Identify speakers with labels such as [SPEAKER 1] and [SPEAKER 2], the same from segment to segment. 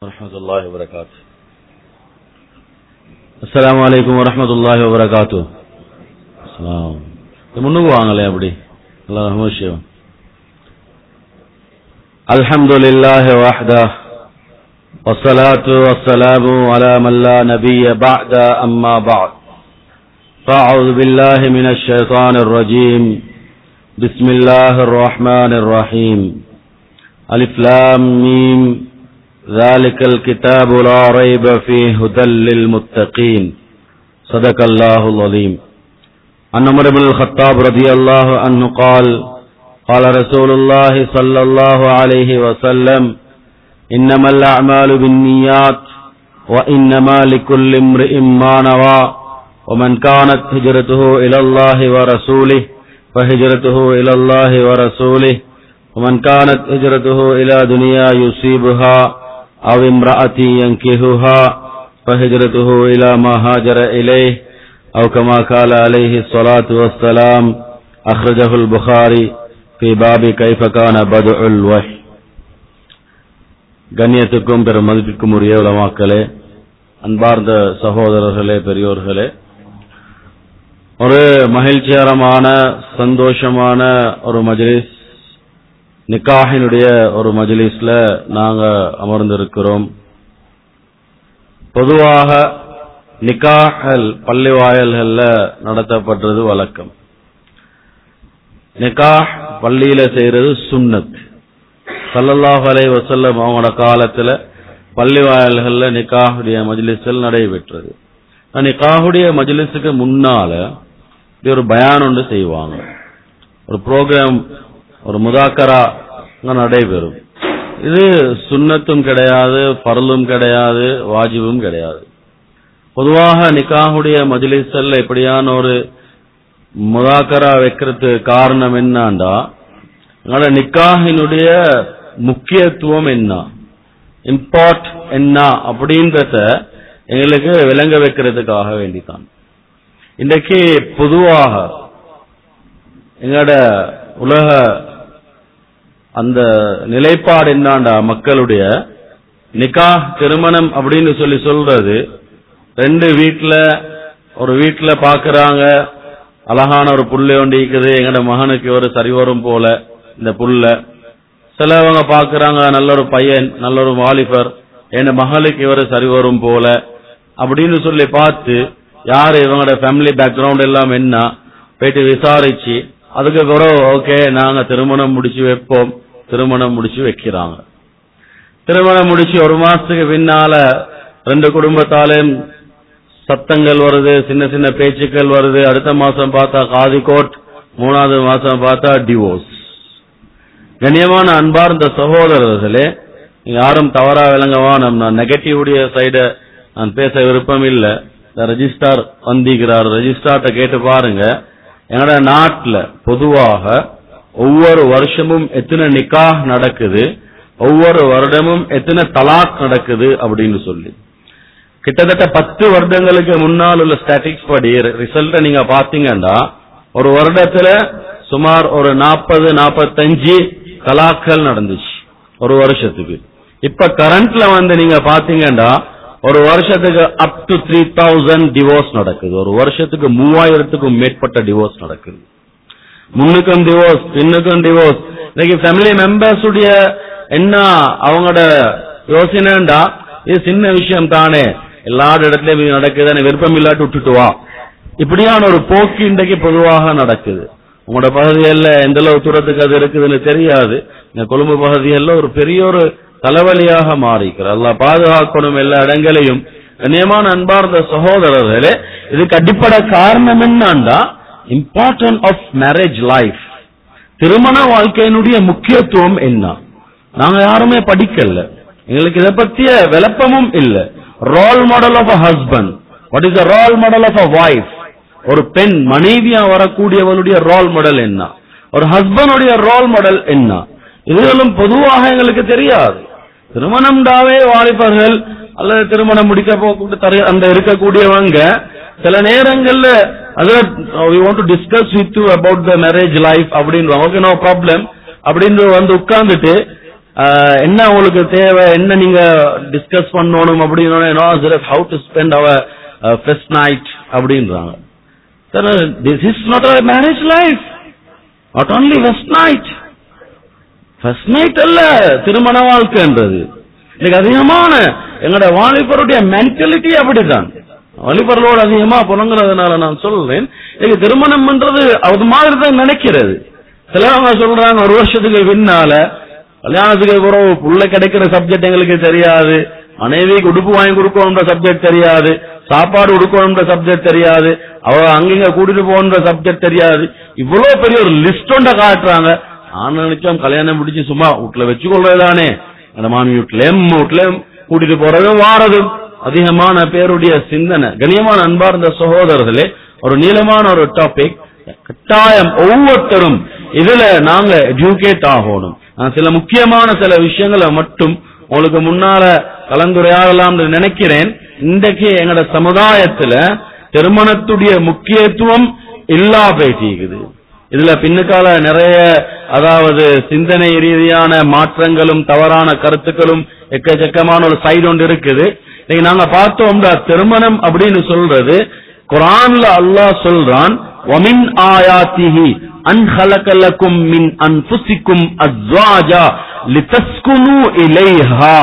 [SPEAKER 1] ورحمة الله وبركاته السلام عليكم ورحمة الله وبركاته السلام முன்னுக்கு வாங்களே அப்படி நல்லா விஷயம் الحمد لله وحده والصلاة والسلام على من لا نبي بعد أما بعد فأعوذ بالله من الشيطان الرجيم بسم الله الرحمن الرحيم ألف لام ميم ذلك الكتاب لا ريب فيه هدى للمتقين صدق الله العظيم عن عمر بن الخطاب رضي الله عنه قال قال رسول الله صلى الله عليه وسلم إنما الأعمال بالنيات وإنما لكل امرئ ما نوى ومن كانت هجرته إلى الله ورسوله فهجرته إلى الله ورسوله ومن كانت هجرته إلى دنيا يصيبها أو امرأة ينكهها فهجرته إلى ما هاجر إليه أو كما قال عليه الصلاة والسلام أخرجه البخاري في باب كيف كان بدء الوحي கண்ணியத்துக்கும் பெரும் மதிப்பிற்கும் உரிய உலமாக்களே அன்பார்ந்த சகோதரர்களே பெரியோர்களே ஒரு மகிழ்ச்சிகரமான சந்தோஷமான ஒரு மஜ்லிஸ் நிக்காஹினுடைய ஒரு மஜ்லிஸ்ல நாங்க அமர்ந்திருக்கிறோம் பொதுவாக நிக்காஹல் பள்ளி வாயல்கள்ல நடத்தப்படுறது வழக்கம் நிக்காஹ் பள்ளியில செய்யறது சுன்னத் சல்லல்லாஹு அலை வசல்லம் அவங்களோட காலத்துல பள்ளி வாயல்கள்ல நிக்காஹுடைய மஜ்லிஸ்கள் நடைபெற்றது நிக்காஹுடைய மஜ்லிஸுக்கு முன்னால இப்படி ஒரு பயான் ஒன்று செய்வாங்க ஒரு ப்ரோக்ராம் ஒரு முதாக்கரா நடைபெறும் இது சுன்னத்தும் கிடையாது பரலும் கிடையாது வாஜிபும் கிடையாது பொதுவாக நிக்காஹுடைய மஜ்லிஸ்ல இப்படியான ஒரு முதாக்கரா வைக்கிறதுக்கு காரணம் என்னாண்டா எங்களோட நிக்காஹினுடைய முக்கியத்துவம் என்ன இம்பார்ட் என்ன அப்படின்றத எங்களுக்கு விளங்க வைக்கிறதுக்காக வேண்டித்தான் இன்றைக்கு பொதுவாக எங்களோட உலக அந்த நிலைப்பாடு என்னாண்டா மக்களுடைய நிக்கா திருமணம் அப்படின்னு சொல்லி சொல்றது ரெண்டு வீட்டுல ஒரு வீட்டுல பாக்குறாங்க அழகான ஒரு புள்ளை ஒண்டி இருக்குது எங்கட மகனுக்கு ஒரு சரி வரும் போல இந்த புல்ல சிலவங்க பாக்குறாங்க நல்ல ஒரு பையன் நல்ல ஒரு வாலிபர் என் மகளுக்கு இவர் சரி வரும் போல அப்படின்னு சொல்லி பார்த்து யாரு இவங்களோட ஃபேமிலி பேக்ரவுண்ட் எல்லாம் என்ன போயிட்டு விசாரிச்சு அதுக்கு பிறகு ஓகே நாங்க திருமணம் முடிச்சு வைப்போம் திருமணம் முடிச்சு வைக்கிறாங்க திருமணம் முடிச்சு ஒரு மாசத்துக்கு பின்னால ரெண்டு குடும்பத்தாலையும் சத்தங்கள் வருது சின்ன சின்ன பேச்சுக்கள் வருது அடுத்த மாசம் பார்த்தா காதி கோட் மூணாவது மாசம் பார்த்தா டிவோர்ஸ் கண்ணியமான அன்பார்ந்த சகோதரர்களே யாரும் தவறா விளங்கவா நம்ம நெகட்டிவ் சைட நான் பேச விருப்பம் இல்ல ரெஜிஸ்டார் வந்திக்கிறார் ரெஜிஸ்டார்ட்ட கேட்டு பாருங்க எங்கட நாட்டுல பொதுவாக ஒவ்வொரு வருஷமும் எத்தனை நிக்காஹ் நடக்குது ஒவ்வொரு வருடமும் எத்தனை தலாக் நடக்குது அப்படின்னு சொல்லி கிட்டத்தட்ட பத்து வருடங்களுக்கு முன்னால் உள்ள ஸ்டாட்டிக்ஸ் படி ரிசல்ட்ட நீங்க பாத்தீங்கன்னா ஒரு வருடத்துல சுமார் ஒரு நாற்பது நாற்பத்தஞ்சு தலாக்கள் நடந்துச்சு ஒரு வருஷத்துக்கு இப்ப கரண்ட்ல வந்து நீங்க பாத்தீங்கன்னா ஒரு வருஷத்துக்கு up to three thousand divorce நடக்குது ஒரு வருஷத்துக்கு மூவாயிரத்துக்கும் மேற்பட்ட டிவோர்ஸ் நடக்குது முன்னுக்கும் டிவோர்ஸ் பின்னுக்கும் டிவோர்ஸ் இன்னைக்கு ஃபேமிலி மெம்பர்ஸ் உடைய என்ன அவங்களோட யோசனைண்டா இது சின்ன விஷயம் தானே எல்லா இடத்துலயும் நடக்குது விருப்பம் இல்லாட்டி விட்டுட்டு வா இப்படியான ஒரு போக்கு இன்றைக்கு பொதுவாக நடக்குது உங்களோட பகுதிகளில் எந்த அளவு தூரத்துக்கு அது இருக்குதுன்னு தெரியாது இந்த கொழும்பு பகுதிகளில் ஒரு பெரிய ஒரு தலைவலியாக மாறிக்கிறது அல்ல பாதுகாக்கணும் எல்லா இடங்களையும் கண்ணியமான அன்பார்ந்த சகோதரர்களே இதுக்கு அடிப்படை காரணம் என்னண்டா இம்பார்ட்டன்ட் ஆஃப் மேரேஜ் லைஃப் திருமண வாழ்க்கையினுடைய முக்கியத்துவம் என்ன நாங்க யாருமே படிக்கல எங்களுக்கு இதை பத்திய விளப்பமும் இல்ல role model of a husband what is the role model of a wife ஒரு பெண் மனைவியா வரக்கூடியவனுடைய ரோல் மாடல் என்ன ஒரு ஹஸ்பண்டுடைய ரோல் மாடல் என்ன இதுகளும் பொதுவாக எங்களுக்கு தெரியாது திருமணம்டாவே வாலிபர்கள் அல்லது திருமணம் முடிக்க போக அந்த இருக்கக்கூடியவங்க சில நேரங்கள்ல அதாவது we want to discuss with you about the marriage life அப்படின்னு ஓகே நோ ப்ராப்ளம் அப்படின்னு வந்து உட்கார்ந்துட்டு ஆஹ், என்ன உங்களுக்கு தேவை என்ன நீங்க டிஸ்கஸ் பண்ணணும் அப்படின்னு how to spend our first night அப்படின்றாங்க sir this is not a marriage life not only first night first night அல்ல திருமண வாழ்க்கைன்றது இன்னைக்கு அதிகமான எங்களோட வாலிபருடைய மென்டாலிட்டி அப்படிதான் வாலிபர்களோடு அதிகமா புலங்குறதுனால நான் சொல்றேன் இன்னைக்கு திருமணம் பண்றது அது மாதிரி தான் நினைக்கிறது சிலவங்க சொல்றாங்க ஒரு வருஷத்துக்கு பின்னால கல்யாணத்துக்கு பிறகு புள்ள கிடைக்கிற சப்ஜெக்ட் எங்களுக்கு தெரியாது மனைவிக்கு உடுப்பு வாங்கி கொடுக்கணுன்ற சப்ஜெக்ட் தெரியாது சாப்பாடு கொடுக்கணுன்ற சப்ஜெக்ட் தெரியாது அவ அங்கிங்க கூட்டிட்டு போகணுன்ற சப்ஜெக்ட் தெரியாது இவ்வளவு பெரிய ஒரு லிஸ்ட் ஒண்ட காட்டுறாங்க நான் நினைச்சோம் கல்யாணம் முடிச்சு சும்மா வீட்டுல வச்சு கொள்றதுதானே அந்த மாமி வீட்டுலயும் வீட்டுலயும் கூட்டிட்டு போறதும் வாரதும் அதிகமான பேருடைய சிந்தனை கண்ணியமான அன்பார்ந்த சகோதரர்களே ஒரு நீளமான ஒரு டாபிக் கட்டாயம் ஒவ்வொருத்தரும் இதுல நாங்க எஜுகேட் ஆகணும் நான் சில முக்கியமான சில விஷயங்களை மட்டும் உங்களுக்கு முன்னால கலந்துரையாடலாம்னு நினைக்கிறேன் இன்றைக்கு எங்கட சமுதாயத்துல திருமணத்துடைய முக்கியத்துவம் இல்லா போயிட்டிருக்குது இதுல பின்னுக்கால நிறைய அதாவது சிந்தனை ரீதியான மாற்றங்களும் தவறான கருத்துக்களும் எக்கச்சக்கமான ஒரு சைடு ஒன்று இருக்குது இன்னைக்கு நாங்க பார்த்தோம்னா திருமணம் அப்படின்னு சொல்றது குரான்ல அல்லாஹ் சொல்றான் وَمِنْ آيَاتِهِ أَنْ خَلَقَ لَكُم مِّنْ أَنفُسِكُمْ أَزْوَاجًا لِتَسْكُنُوا إِلَيْهَا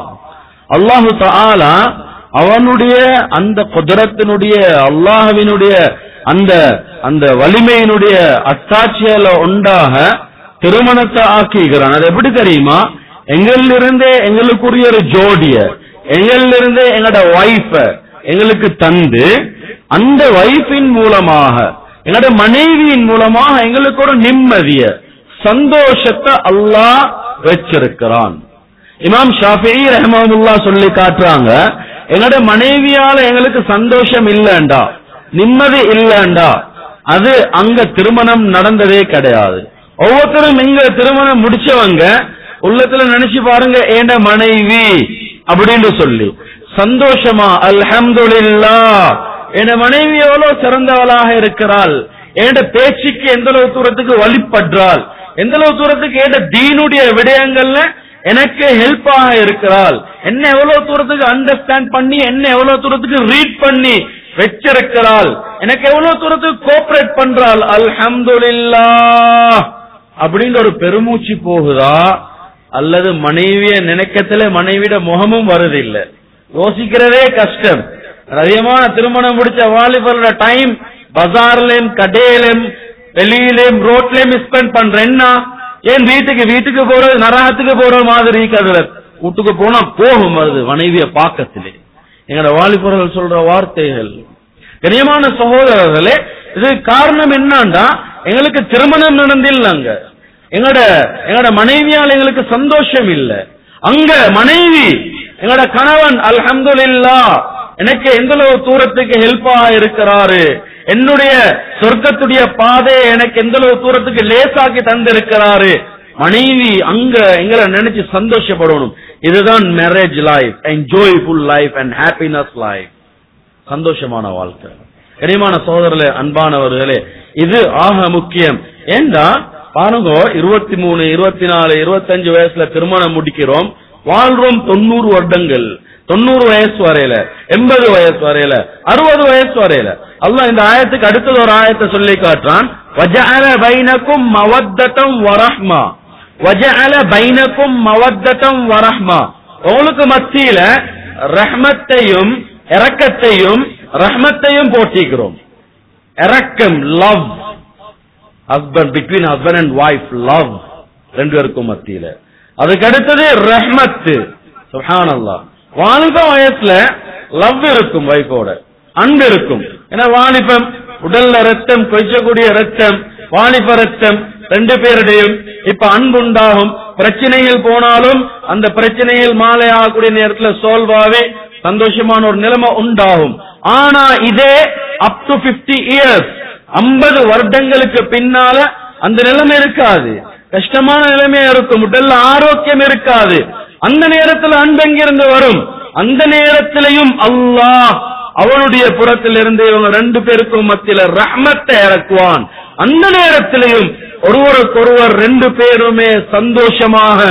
[SPEAKER 1] அல்லாஹு தஆலா அவனுடைய அந்த குதிரத்தினுடைய அல்லாஹ்வினுடைய அந்த அந்த வலிமையினுடைய அத்தாட்சியில உண்டாக திருமணத்தை ஆக்கிக்கிறான் அது எப்படி தெரியுமா எங்களிலிருந்தே எங்களுக்குரிய ஒரு ஜோடிய எங்களிலிருந்தே எங்களோட வைஃப எங்களுக்கு தந்து அந்த வைஃபின் மூலமாக எங்களோட மனைவியின் மூலமாக எங்களுக்கு ஒரு நிம்மதிய சந்தோஷத்தை அல்லாஹ் வச்சிருக்கிறான் இமாம் ஷாஃபிஈ ரஹ்மஹுல்லா சொல்லி காட்டுறாங்க எங்களோட மனைவியால எங்களுக்கு சந்தோஷம் இல்லண்டா நிம்மதி இல்லண்டா அது அங்க திருமணம் நடந்ததே கிடையாது ஒவ்வொருத்தரும் இங்க திருமணம் முடிச்சவங்க உள்ளத்துல நினைச்சு பாருங்க ஏண்ட மனைவி அப்படின்னு சொல்லி சந்தோஷமா அல்ஹம்துலில்லா என் மனைவி எவ்வளவு சிறந்தவளாக இருக்கிறாள் என் பேச்சுக்கு எந்த அளவு தூரத்துக்கு வழிபடுறாள் எந்த அளவு தூரத்துக்கு என் தீனுடைய விடயங்கள்ல எனக்கு ஹெல்ப்பாக இருக்கிறாள் என்ன எவ்வளவு தூரத்துக்கு அண்டர்ஸ்டாண்ட் பண்ணி என்ன எவ்வளவு தூரத்துக்கு ரீட் பண்ணி வச்சிருக்கிறாள் எனக்கு எவ்வளவு தூரத்துக்கு கோஆபரேட் பண்றாள் அல்ஹம்துலில்லா அப்படின்னு ஒரு பெருமூச்சு போகுதா அல்லது மனைவிய நினைக்கத்துல மனைவியோட முகமும் வருதில்லை யோசிக்கிறதே கஷ்டம் அதிகமான திருமணம் முடிச்ச வாலிபரோட டைம் பஜார்லயும் கடையிலும் வெளியிலும் ரோட்லயும் ஸ்பெண்ட் பண்றேன்னா ஏன் வீட்டுக்கு வீட்டுக்கு போறது நரகத்துக்கு போற மாதிரி அதுல வீட்டுக்கு போனா போகும் வருது மனைவிய பாக்கத்திலே எங்களோட வாலிபர்கள் சொல்ற வார்த்தைகள் கனியமான சகோதரர்களே இது காரணம் என்னன்னா எங்களுக்கு திருமணம் நடந்தில்லைங்க எங்களோட எங்களோட மனைவியால் எங்களுக்கு சந்தோஷம் இல்ல அங்க மனைவி எங்களோட கணவன் அல்ஹம்துலில்லா எனக்கு எந்த அளவு தூரத்துக்கு ஹெல்ப்பா இருக்கிறாரு என்னுடைய சொர்க்கத்துடைய பாதையை எனக்கு எந்த அளவு தூரத்துக்கு லேசாக்கி தந்திருக்கிறாரு மனைவி அங்க எங்களை நினைச்சு சந்தோஷப்படணும் இதுதான் marriage life enjoyful life and happiness life சந்தோஷமான வாழ்க்கை கனிமான சோதரர்களே அன்பானவர்களே இது ஆக முக்கியம் ஏண்டா பாருங்க இருபத்தி மூணு இருபத்தி நாலு இருபத்தஞ்சு வயசுல திருமணம் முடிக்கிறோம் வாழ்றோம் தொண்ணூறு வருடங்கள் தொண்ணூறு வயசு வரையில எண்பது வயசு வரையில அறுபது வயசு வரையில அல்லாஹ் இந்த ஆயத்துக்கு அடுத்தது ஒரு ஆயத்தை சொல்லி காட்டுறான் வஜஅல பைனக்கும் மவத்தம் வரஹ்மா வஜஅல பைனக்கும் மவத்தம் வரஹ்மா உங்களுக்கு மத்தியில ரஹ்மத்தையும் இரக்கத்தையும் ரஹ்மத்தையும் போட்டிக்கிறோம் இரக்கம் love husband between husband and wife love ரெண்டு பேருக்கும் மத்தியில அதுக்கு அடுத்தது ரஹ்மத் சுஹானல்லா வாலிப வயசுல லவ் இருக்கும் வைஃபோட அன்பு இருக்கும் ஏன்னா வாலிபம் உடல்ல ரத்தம் கொய்ச்சக்கூடிய ரத்தம் வாலிப ரத்தம் ரெண்டு பேருடையும் இப்ப அன்பு உண்டாகும் பிரச்சனைகள் போனாலும் அந்த பிரச்சனைகள் மாலை ஆகக்கூடிய நேரத்துல சோல்வாவே சந்தோஷமான ஒரு நிலைமை உண்டாகும் ஆனா இதே அப் டு பிப்டி இயர்ஸ் ஐம்பது வருடங்களுக்கு பின்னால அந்த நிலைமை இருக்காது கஷ்டமான நிலைமையா இருக்கும் உடல்ல ஆரோக்கியம் இருக்காது அந்த நேரத்துல அன்பு எங்கிருந்து வரும் அந்த நேரத்திலையும் அல்லாஹ் அவனுடைய புறத்திலிருந்து இவங்க ரெண்டு பேருக்கும் மத்தியில ரஹ்மத்தை இறக்குவான் அந்த நேரத்திலையும் ஒருவருக்கொருவர் ரெண்டு பேருமே சந்தோஷமாக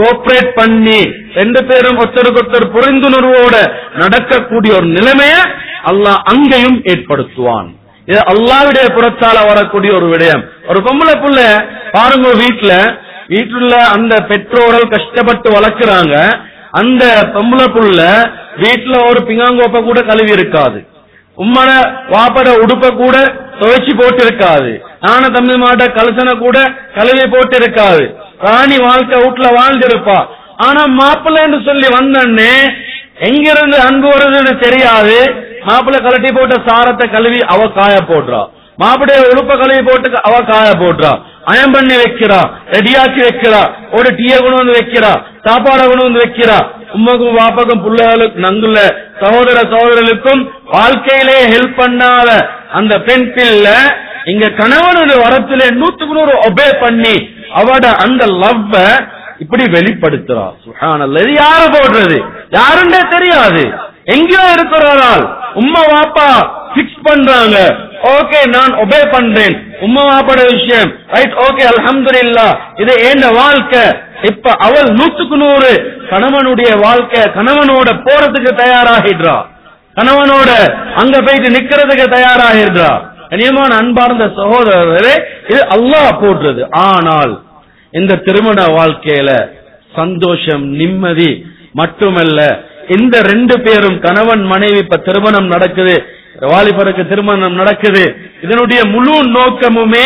[SPEAKER 1] கோஆபரேட் பண்ணி ரெண்டு பேரும் ஒருத்தருக்கு ஒருத்தர் புரிந்துணர்வோட நடக்கக்கூடிய ஒரு நிலைமைய அல்லாஹ் அங்கேயும் ஏற்படுத்துவான் இது அல்லாவுடைய புறத்தால வரக்கூடிய ஒரு விடயம் ஒரு பொம்பளை புள்ள பாருங்க வீட்டுல வீட்டுல அந்த பெற்றோர்கள் கஷ்டப்பட்டு வளர்க்கறாங்க அந்த பொம்பளை புள்ள வீட்டுல ஒரு பிங்காங்கோப்ப கூட கழுவி இருக்காது உம்மட வாப்பட உடுப்ப கூட துவைச்சு போட்டு இருக்காது நான தம்பி மாட்ட கலசனை கூட கழுவி போட்டு இருக்காது ராணி வாழ்க்கை வீட்டுல வாழ்ந்திருப்பா ஆனா மாப்பிள்ளைன்னு சொல்லி வந்தன்னே எங்கிருந்து அன்பு வருதுன்னு தெரியாது மாப்பிள்ளை கலட்டி போட்ட சாரத்தை கழுவி அவ காய போடுறா மாப்பிடைய உடுப்ப கழுவி போட்டு அவ காய போடுறா அயம் பண்ணி வைக்கிறா ரெடியாக்கி வைக்கிறா ஒரு டீய கொண்டு வந்து வைக்கிறா சாப்பாடை கொண்டு வந்து வைக்கிறா உம்மக்கும் வாப்பக்கும் பிள்ளைகளுக்கு நங்குள்ள சகோதர சகோதரர்களுக்கும் வாழ்க்கையிலே ஹெல்ப் பண்ணாத அந்த பெண் பிள்ளை இங்க கணவனுடைய வரத்திலே நூத்துக்கு நூறு ஒபே பண்ணி அவட அந்த லவ்வ இப்படி வெளிப்படுத்துறா சுஹானல்ல இது யாரு போடுறது யாருன்னே தெரியாது எங்கேயோ இருக்கிறாரால் உம்மா வாப்பா பிக்ஸ் பண்றாங்க ஓகே நான் ஒபே பண்றேன் உம்மா வாப்பட விஷயம் ரைட் ஓகே அல்ஹம்துலில்லா இது ஏண்ட வாழ்க்கை இப்ப அவள் நூத்துக்கு நூறு கணவனுடைய வாழ்க்கை கணவனோட போறதுக்கு தயாராகிடுறா கணவனோட அங்க போயிட்டு நிக்கிறதுக்கு தயாராகிடுறா கனியமான அன்பார்ந்த சகோதரரே இது அல்லாஹ் போடுறது ஆனால் இந்த திருமண வாழ்க்கையில சந்தோஷம் நிம்மதி மட்டுமல்ல இந்த ரெண்டு பேரும் கணவன் மனைவி இப்ப திருமணம் நடக்குது வாலிபருக்கு திருமணம் நடக்குது இதனுடைய முழு நோக்கமுமே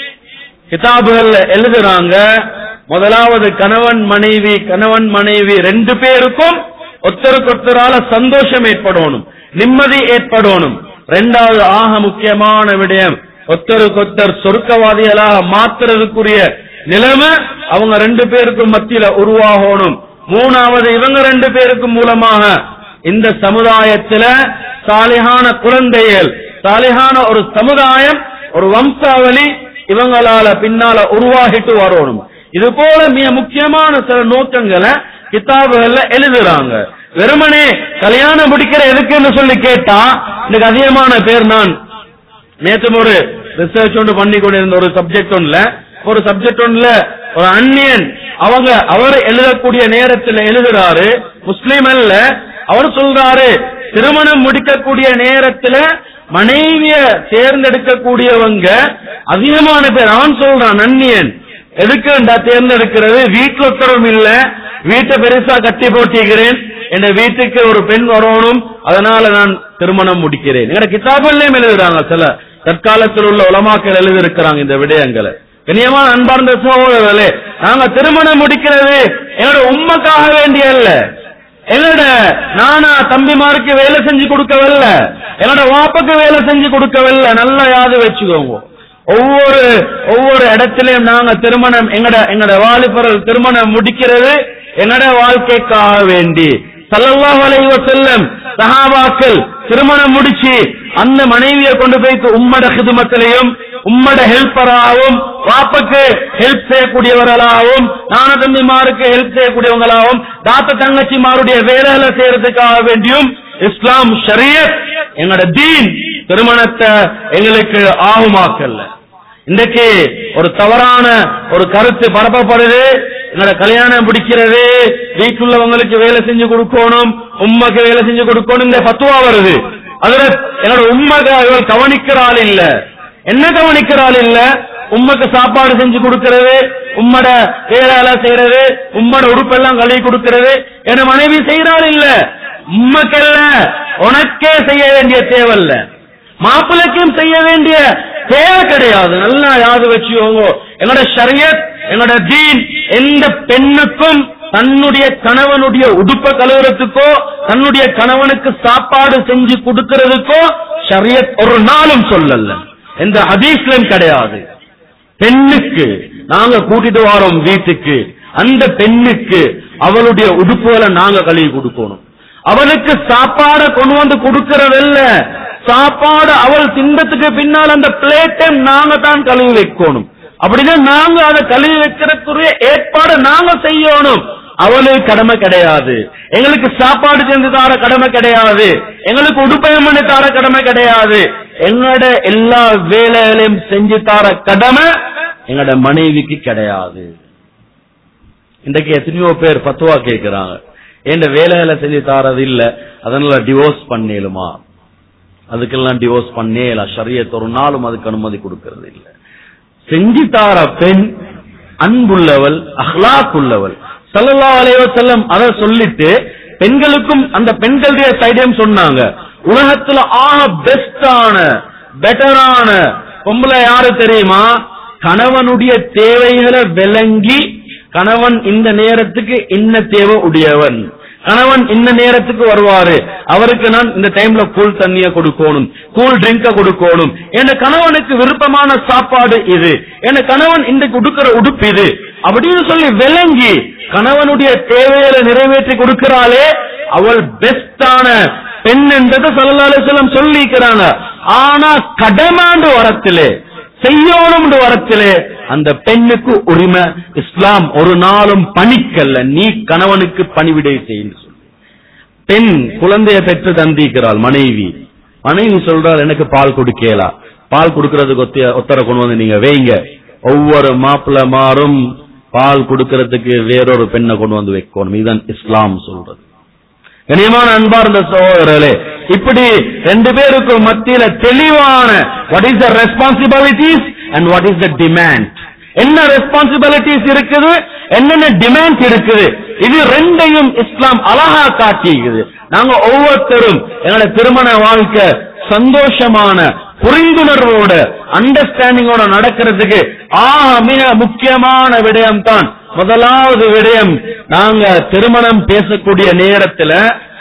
[SPEAKER 1] கிதாபுகள்ல எழுதுறாங்க முதலாவது கணவன் மனைவி கணவன் மனைவி ரெண்டு பேருக்கும் ஒருத்தருக்கொருத்தரால சந்தோஷம் ஏற்படணும் நிம்மதி ஏற்படணும் ரெண்டாவது ஆக முக்கியமான விடயம் ஒருத்தருக்கொத்தர் சொர்க்கவாதிகளாக மாத்துறதுக்குரிய நிலைமை அவங்க ரெண்டு பேருக்கும் மத்தியில உருவாகணும் மூணாவது இவங்க ரெண்டு பேருக்கும் மூலமாக இந்த சமுதாயத்துல சாலிகான குழந்தைகள் சாலிகான ஒரு சமுதாயம் ஒரு வம்சாவளி இவங்களால பின்னால உருவாகிட்டு வரணும் இது போல மிக முக்கியமான சில நோக்கங்களை கிதாபுகள்ல எழுதுறாங்க வெறுமனே கல்யாணம் முடிக்கிற எதுக்குன்னு சொல்லி கேட்டா இன்னைக்கு அதிகமான பேர் நான் நேற்று ஒரு ரிசர்ச் ஒன்று பண்ணி கொண்டிருந்த ஒரு சப்ஜெக்ட் ஒன்றுல ஒரு சப்ஜெக்ட் ஒன்றுல ஒரு அந்நியன் அவங்க அவர் எழுதக்கூடிய நேரத்தில் எழுதுறாரு முஸ்லீம் அல்ல அவர் சொல்றாரு திருமணம் முடிக்கக்கூடிய நேரத்துல மனைவிய தேர்ந்தெடுக்கக்கூடியவங்க அதிகமான பேர் அவன் சொல்றான் அந்நியன் எதுக்குண்டா தேர்ந்தெடுக்கிறது வீட்டுல ஒத்தரவும் இல்ல வீட்டை பெருசா கட்டி போட்டிக்கிறேன் என் வீட்டுக்கு ஒரு பெண் வரணும் அதனால நான் திருமணம் முடிக்கிறேன் எங்க கிதாபல்லையும் எழுதுறாங்க சில தற்காலத்தில் உள்ள உலமாக்கள் எழுதியிருக்கிறாங்க இந்த விடயங்களை கண்ணியமான அன்பார்ந்த சகோதரர்களே நாங்க திருமணம் முடிக்கிறது என்னோட உண்மைக்காக வேண்டிய அல்ல என்னோட நானா தம்பிமாருக்கு வேலை செஞ்சு கொடுக்கவில்ல என்னோட வாப்புக்கு வேலை செஞ்சு கொடுக்கவில்ல நல்லா யாது வச்சுக்கோங்க ஒவ்வொரு ஒவ்வொரு இடத்திலையும் நாங்க திருமணம் எங்கட எங்கட வாலிபர்கள் திருமணம் முடிக்கிறது என்னோட வாழ்க்கைக்காக வேண்டி சல்லல்லாஹு அலைஹி வஸல்லம் சஹாபாக்கள் திருமணம் முடிச்சு அந்த மனைவியை கொண்டு போய் உம்மட ஹிதுமத்திலையும் உம்மட ஹெல்ப்பராகவும் வாப்பக்கு ஹெல்ப் செய்யக்கூடியவர்களாகவும் நான தம்பிமாருக்கு ஹெல்ப் செய்யக்கூடியவங்களாகவும் தாத்த தங்கச்சிமாருடைய வேலைகளை செய்யறதுக்காக வேண்டியும் இஸ்லாம் ஷரியத் எங்களோட தீன் திருமணத்தை எங்களுக்கு ஆகுமாக்கல்ல இன்றைக்கு ஒரு தவறான ஒரு கருத்து பரப்பப்படுது என்னோட கல்யாணம் பிடிக்கிறது வீட்டுள்ளவங்களுக்கு வேலை செஞ்சு கொடுக்கணும் உண்மைக்கு வேலை செஞ்சு கொடுக்கணும் இந்த பத்துவா வருது அதுல என்னோட உண்மைக்கு இவள் கவனிக்கிறாள் இல்ல என்ன கவனிக்கிறாள் இல்ல உம்மக்கு சாப்பாடு செஞ்சு கொடுக்கிறது உம்மட வேலை செய்யறது உம்மட உடுப்பெல்லாம் கழுவி கொடுக்கிறது என் மனைவி செய்யறாள் இல்ல உம்மக்கல்ல உனக்கே செய்ய வேண்டிய தேவையில்ல மாப்பிள்ளைக்கும் செய்ய வேண்டிய தேவை கிடையாது நல்லா யாது வச்சுக்கோங்க என்னோட ஷரியத் என்னோட தீன் எந்த பெண்ணுக்கும் தன்னுடைய கணவனுடைய உடுப்ப கழுவுறதுக்கோ தன்னுடைய கணவனுக்கு சாப்பாடு செஞ்சு கொடுக்கிறதுக்கோ ஷரியத் ஒரு நாளும் சொல்லல எந்த ஹதீஸ்லயும் கிடையாது பெண்ணுக்கு நாங்க கூட்டிட்டு வரோம் வீட்டுக்கு அந்த பெண்ணுக்கு அவளுடைய உடுப்புகளை நாங்க கழுவி கொடுக்கணும் அவளுக்கு சாப்பாடை கொண்டு வந்து கொடுக்கறதில்ல சாப்பாடு அவள் திண்டத்துக்கு பின்னால் அந்த பிளேட்டை நாங்க தான் கழுவி வைக்கணும் அப்படின்னா நாங்க அதை கழுவி வைக்கிறதுக்குரிய ஏற்பாடு நாங்க செய்யணும் அவளுக்கு கடமை கிடையாது எங்களுக்கு சாப்பாடு செஞ்சு தார கடமை கிடையாது எங்களுக்கு உடுப்பயம் பண்ணி தார கடமை கிடையாது எங்களோட எல்லா வேலைகளையும் செஞ்சு தார கடமை எங்களோட மனைவிக்கு கிடையாது இன்றைக்கு எத்தனையோ பேர் பத்துவா கேட்கிறாங்க என் வேலையில செஞ்சு தாரது இல்ல அதனால டிவோர்ஸ் பண்ணேலுமா அதுக்கெல்லாம் டிவோர்ஸ் பண்ணேல ஷரியத் ஒரு நாளும் அதுக்கு அனுமதி கொடுக்கறது இல்ல செஞ்சு தார பெண் அன்புள்ளவள் அஹ்லாக் உள்ளவள் ஸல்லல்லாஹு அலைஹி வஸல்லம் அத சொல்லிட்டு பெண்களுக்கும் அந்த பெண்களுடைய சைடையும் சொன்னாங்க உலகத்துல ஆக பெஸ்டான பெட்டரான பொம்பளை யாரு தெரியுமா கணவனுடைய தேவைகளை விளங்கி கணவன் இந்த நேரத்துக்கு இன்ன தேவை உடையவன் கணவன் இந்த நேரத்துக்கு வருவாரு அவருக்கு நான் இந்த டைம்ல கூல் தண்ணிய கொடுக்கணும் கூல் ட்ரிங்க கொடுக்கணும் என் கணவனுக்கு விருப்பமான சாப்பாடு இது என் கணவன் இன்றைக்கு உடுக்கிற உடுப்பு இது அப்படின்னு சொல்லி விளங்கி கணவனுடைய தேவைகளை நிறைவேற்றி கொடுக்கிறாளே அவள் பெஸ்டான பெண் என்றது சல்லல்லாஹு அலைஹி வஸல்லம் சொல்லிக்கிறாங்க ஆனா கடமாண்டு வரத்திலே செய்யணும் வரத்திலே அந்த பெண்ணுக்கு உரிமை இஸ்லாம் ஒரு நாளும் பணிக்கல்ல நீ கணவனுக்கு பணிவிடை செய்யு சொல்லி பெண் குழந்தைய பெற்று தந்திக்கிறாள் மனைவி மனைவி சொல்றாள் எனக்கு பால் கொடுக்கலா பால் கொடுக்கறதுக்கு ஒத்திய ஒத்தரை கொண்டு வந்து நீங்க வைங்க ஒவ்வொரு மாப்பிள்ள மாறும் பால் கொடுக்கறதுக்கு வேறொரு பெண்ணை கொண்டு வந்து வைக்கணும் இதுதான் இஸ்லாம் சொல்றது கனியமான அன்பார்ந்த சகோதரர்களே இப்படி ரெண்டு பேருக்கும் மத்தியில தெளிவான what is the responsibilities and what is the demand என்ன ரெஸ்பான்சிபிலிட்டிஸ் இருக்குது என்னென்ன டிமாண்ட் இருக்குது இது ரெண்டையும் இஸ்லாம் அழகா காட்டிக்குது நாங்க ஒவ்வொருத்தரும் எங்களோட திருமண வாழ்க்கை சந்தோஷமான புரிந்துணர்வோட அண்டர்ஸ்டாண்டிங்கோட நடக்கிறதுக்கு ஆக மிக முக்கியமான விடயம் தான் முதலாவது விடயம் நாங்க திருமணம் பேசக்கூடிய நேரத்துல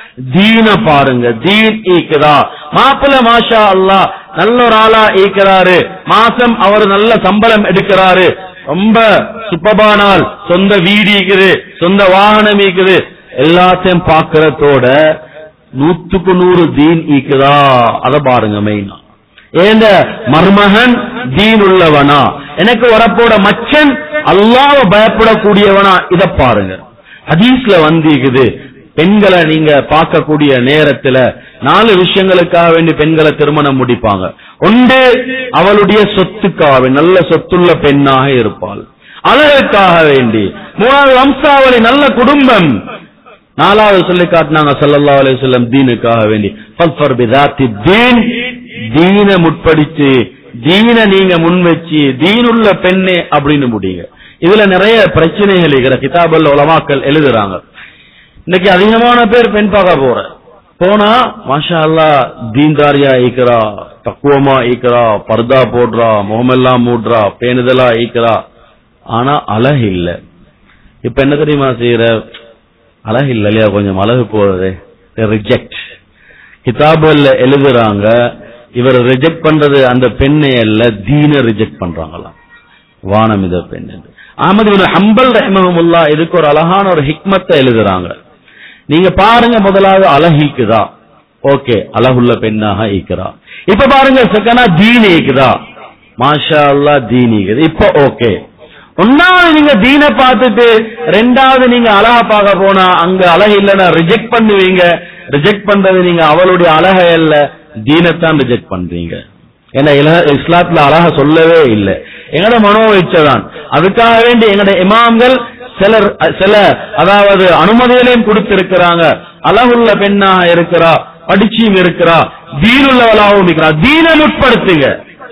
[SPEAKER 1] தீன பாருங்க தீன் ஈக்குதா மாப்பிள்ள மாஷா அல்லாஹ் நல்ல ஒரு ஆளா ஈக்கிறாரு மாசம் அவர் நல்ல சம்பளம் எடுக்கிறாரு ரொம்ப சுப்பபானால் சொந்த வீடு இருக்குது சொந்த வாகனம் இருக்குது எல்லாத்தையும் பாக்குறதோட நூத்துக்கு நூறு தீன் ஈக்குதா அத பாருங்க மெயினா ஏந்த மருமகன் தீன் உள்ளவனா எனக்கு வரப்போட மச்சன் அல்லாஹ் பயப்படக்கூடியவனா இத பாருங்க ஹதீஸ்ல வந்திருக்குது பெண்களை நீங்க பார்க்கக்கூடிய நேரத்துல நாலு விஷயங்களுக்காக வேண்டி பெண்களை திருமணம் முடிப்பாங்க ஒன்று அவளுடைய சொத்துக்காக வேண்டி, நல்ல சொத்துள்ள பெண்ணாக இருப்பாள் அழகுக்காக வேண்டி மூணாவது வம்சாவளி நல்ல குடும்பம் நாலாவது சொல்லி காட்டினாங்க ஸல்லல்லாஹு அலைஹி வஸல்லம் தீனுக்காக வேண்டி ஃபல்ஃபர் பிதாத்தி தீன் தீன முற்படிச்சு தீன நீங்க முன் வச்சு தீனுள்ள பெண்ணே அப்படின்னு முடியுங்க இதுல நிறைய பிரச்சனைகள் இருக்கிற கிதாபல்ல உலமாக்கள் எழுதுறாங்க இன்னைக்கு அதிகமான பேர் பெண் பார்க்க போற போனா மாஷா அல்லா தீன்தாரியா ஈக்கிறா தக்குவமா ஈக்கிறா பர்தா போடுறா முகமெல்லாம் மூடுறா பேணுதலா ஈக்கிறா ஆனா அழகு இல்ல இப்ப என்ன தெரியுமா செய்யற அழகு இல்ல இல்லையா கொஞ்சம் அழகு போறது ரிஜெக்ட் கிதாபுல எழுதுறாங்க இவர் ரிஜெக்ட் பண்றது அந்த பெண்ணை அல்ல தீன ரிஜெக்ட் பண்றாங்களாம் வானம் இத பெண் என்று அஹமது பின் ஹம்பல் ரஹ்மஹமுல்லா இதுக்கு ஒரு அழகான ஒரு ஹிக்மத்தை எழுதுறாங்க நீங்க பாருங்க முதலாவது அழகிக்குதா ஓகே அழகுள்ள பெண்ணாக ஈக்கிறா இப்ப பாருங்க செகண்டா தீன் ஈக்குதா மாஷா அல்லா தீன் ஈக்குது இப்ப ஓகே ஒன்னாவது நீங்க தீனை பார்த்துட்டு ரெண்டாவது நீங்க அழகா பார்க்க போனா அங்க அழகு இல்லைன்னா ரிஜெக்ட் பண்ணுவீங்க ரிஜெக்ட் பண்றது நீங்க அவளுடைய அழகை அல்ல தீனத்தான் ரிஜெக்ட் பண்றீங்க ஏன்னா இல- இஸ்லாத்துல அழகா சொல்லவே இல்லை எங்கட மனோ இச்சைதான் அதுக்காக வேண்டி எங்கட இமாம்கள் சிலர் சில அதாவது அனுமதிகளையும் கொடுத்திருக்கிறாங்க அழகுள்ள பெண்ணாக இருக்கிறா படிச்சியும் இருக்கிறா தீனுள்ளவளாகவும் இருக்கிறா தீனை முற்படுத்துங்க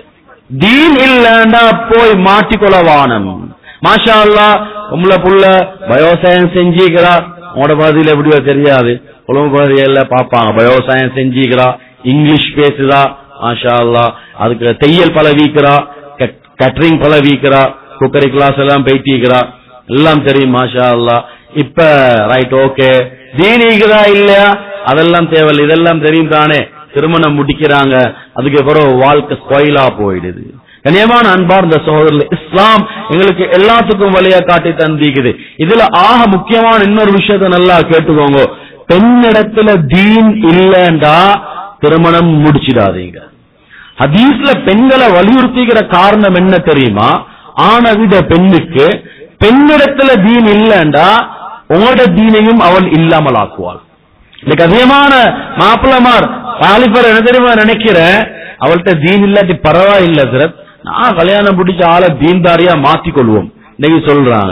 [SPEAKER 1] தீன் இல்லண்டா போய் மாட்டிக்கொள்ள வானம் மாஷா அல்லா உம்ல புள்ள பயோசயன்ஸ் செஞ்சிக்கிறா உங்களோட பகுதியில் எப்படியோ தெரியாது உலக பகுதியில பாப்பாங்க பயோசயன்ஸ் செஞ்சிக்கிறா இங்கிலீஷ் பேசுதா மாஷா அல்லா அதுக்கு தையல் பல வீக்கிறா கேட்டரிங் பல வீக்கிறா குக்கரி கிளாஸ் எல்லாம் பேட்டிக்கிறா எல்லாம் தெரியும் மாஷா அல்லா இப்ப ரைட் ஓகே தீனிக்குதா இல்லையா அதெல்லாம் தேவையில்லை இதெல்லாம் தெரியும் தானே திருமணம் முடிக்கிறாங்க அதுக்கு பிறகு வாழ்க்கை ஸ்பாயிலா போயிடுது கண்ணியமான அன்பார்ந்த சகோதரர்கள் இஸ்லாம் எங்களுக்கு எல்லாத்துக்கும் வழியா காட்டி தந்திக்குது இதுல ஆக முக்கியமான இன்னொரு விஷயத்த நல்லா கேட்டுக்கோங்க பெண்ணிடத்துல தீன் இல்லைண்டா திருமணம் முடிச்சிடாதீங்க ஹதீஸ்ல பெண்களை வலியுறுத்திக்கிற காரணம் என்ன தெரியுமா ஆணவிட பெண்ணுக்கு பெண்ணிடத்துல தீன் இல்லைண்டா உங்களோட தீனையும் அவள் இல்லாமல் ஆக்குவாள் இன்னைக்கு அதிகமான மாப்பிள்ளமார் வாலிபர் என்ன தெரியுமா நினைக்கிறேன் அவள்கிட்ட தீன் இல்லாட்டி பரவாயில்ல சார் நான் கல்யாணம் பிடிச்ச ஆளை தீன்தாரியா மாத்திக் கொள்வோம் இன்னைக்கு சொல்றாங்க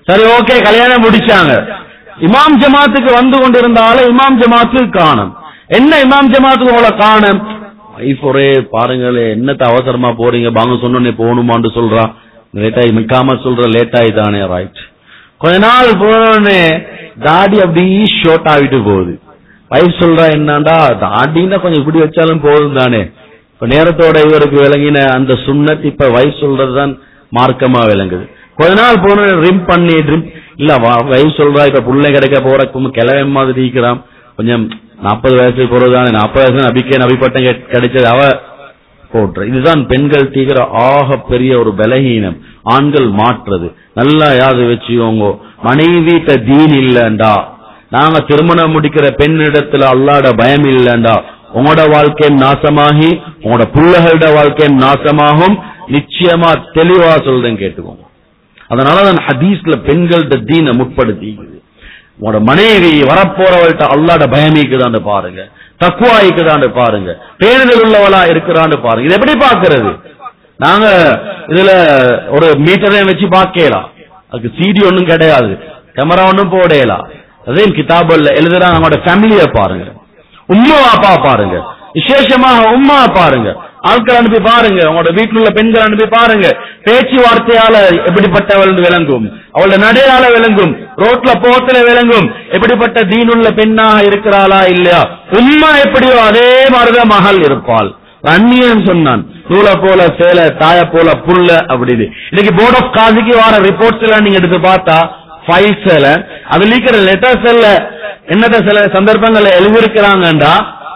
[SPEAKER 1] சரி ஓகே கல்யாணம் முடிச்சாங்க இமாம் ஜமாத்துக்கு வந்து கொண்டிருந்தாலும் இமாம் ஜமாத்துக்கு காணும் என்ன இமாம் ஜமாத்துக்கு உங்களை காணும் வைஃப் ஒரே பாருங்களே என்னத்த அவசரமா போறீங்க வாங்க சொன்னோன்னே போகணுமான்னு சொல்றா லேட்டாகி மிக்காம சொல்ற லேட்டாகி தானே ரைட் கொஞ்ச நாள் போனோடனே தாடி அப்படி ஷோர்ட் ஆகிட்டு போகுது வைஃப் சொல்றா என்னண்டா தாடின்னா கொஞ்சம் இப்படி வச்சாலும் போதும் தானே இப்ப நேரத்தோட இவருக்கு விளங்கின அந்த சுண்ணத் இப்ப வைஃப் சொல்றதுதான் மார்க்கமா விளங்குது கொஞ்ச நாள் போன ரிம் பண்ணி ட்ரிம் இல்ல வைஃப் சொல்றா இப்ப புள்ளை கிடைக்க போறக்கும் கிளவை மாதிரி இருக்கிறான் கொஞ்சம் நாற்பது வயசுக்கு போறதுதானே நாற்பது வயசு நபிக்கே நபிப்பட்டம் கெ- கிடைச்சது அவ போற்று இதுதான் பெண்கள் தீவிர ஆக பெரிய ஒரு பலகீனம் ஆண்கள் மாற்றுறது நல்லா யாது வச்சுக்கோங்க மனைவிட்ட தீன் இல்லண்டா நாங்க திருமணம் முடிக்கிற பெண்ணிடத்துல அல்லாட பயம் இல்லண்டா உங்களோட வாழ்க்கையும் நாசமாகி உங்களோட பிள்ளைகளோட வாழ்க்கையும் நாசமாகும் நிச்சயமா தெளிவா சொல்றேன் கேட்டுக்கோங்க அதனாலதான் ஹதீஸ்ல பெண்கள்ட தீனை முற்படுத்திக்குது உங்களோட மனைவி வரப்போறவள்கிட்ட அல்லாட பயமிக்குதான்னு பாருங்க தக்குவாய்க்குதான்னு பாருங்க பேணுதல் உள்ளவளா இருக்கிறான்னு பாருங்க இது எப்படி பாக்குறது நாங்க இதுல ஒரு மீட்டரையும் வச்சு பார்க்கலாம் அதுக்கு சிடி ஒண்ணும் கிடையாது கேமரா ஒண்ணும் போடலாம் அதே கிதாபல்ல எழுதுறாங்க அவங்களோட ஃபேமிலிய பாருங்க உம்மா அப்பா பாருங்க விசேஷமாக உம்மா பாருங்க ஆட்கள் அனுப்பி பாருங்க உங்களோட வீட்டில் உள்ள பெண்கள் அனுப்பி பாருங்க பேச்சுவார்த்தையால எப்படிப்பட்டவள் விளங்கும் அவளோட நடையால விளங்கும் ரோட்ல போத்துல விளங்கும் எப்படிப்பட்ட தீனுள்ள பெண்ணாக இருக்கிறாளா இல்லையா உம்மா எப்படியோ அதே மாதிரிதான் மகள் இருப்பாள் அந்நியன் சொன்னான் நூலை போல சேலை தாய போல புல்ல அப்படின்னு இன்னைக்கு போர்ட் ஆஃப் காசிக்கு வர ரிப்போர்ட்ஸ் எல்லாம் நீங்க எடுத்து பார்த்தா ஃபைல்ஸ்ல அதுல இருக்கிற லெட்டர்ஸ் எல்லாம் என்னத்த சில சந்தர்ப்பங்கள்ல எழுதியிருக்கிறாங்கன்றா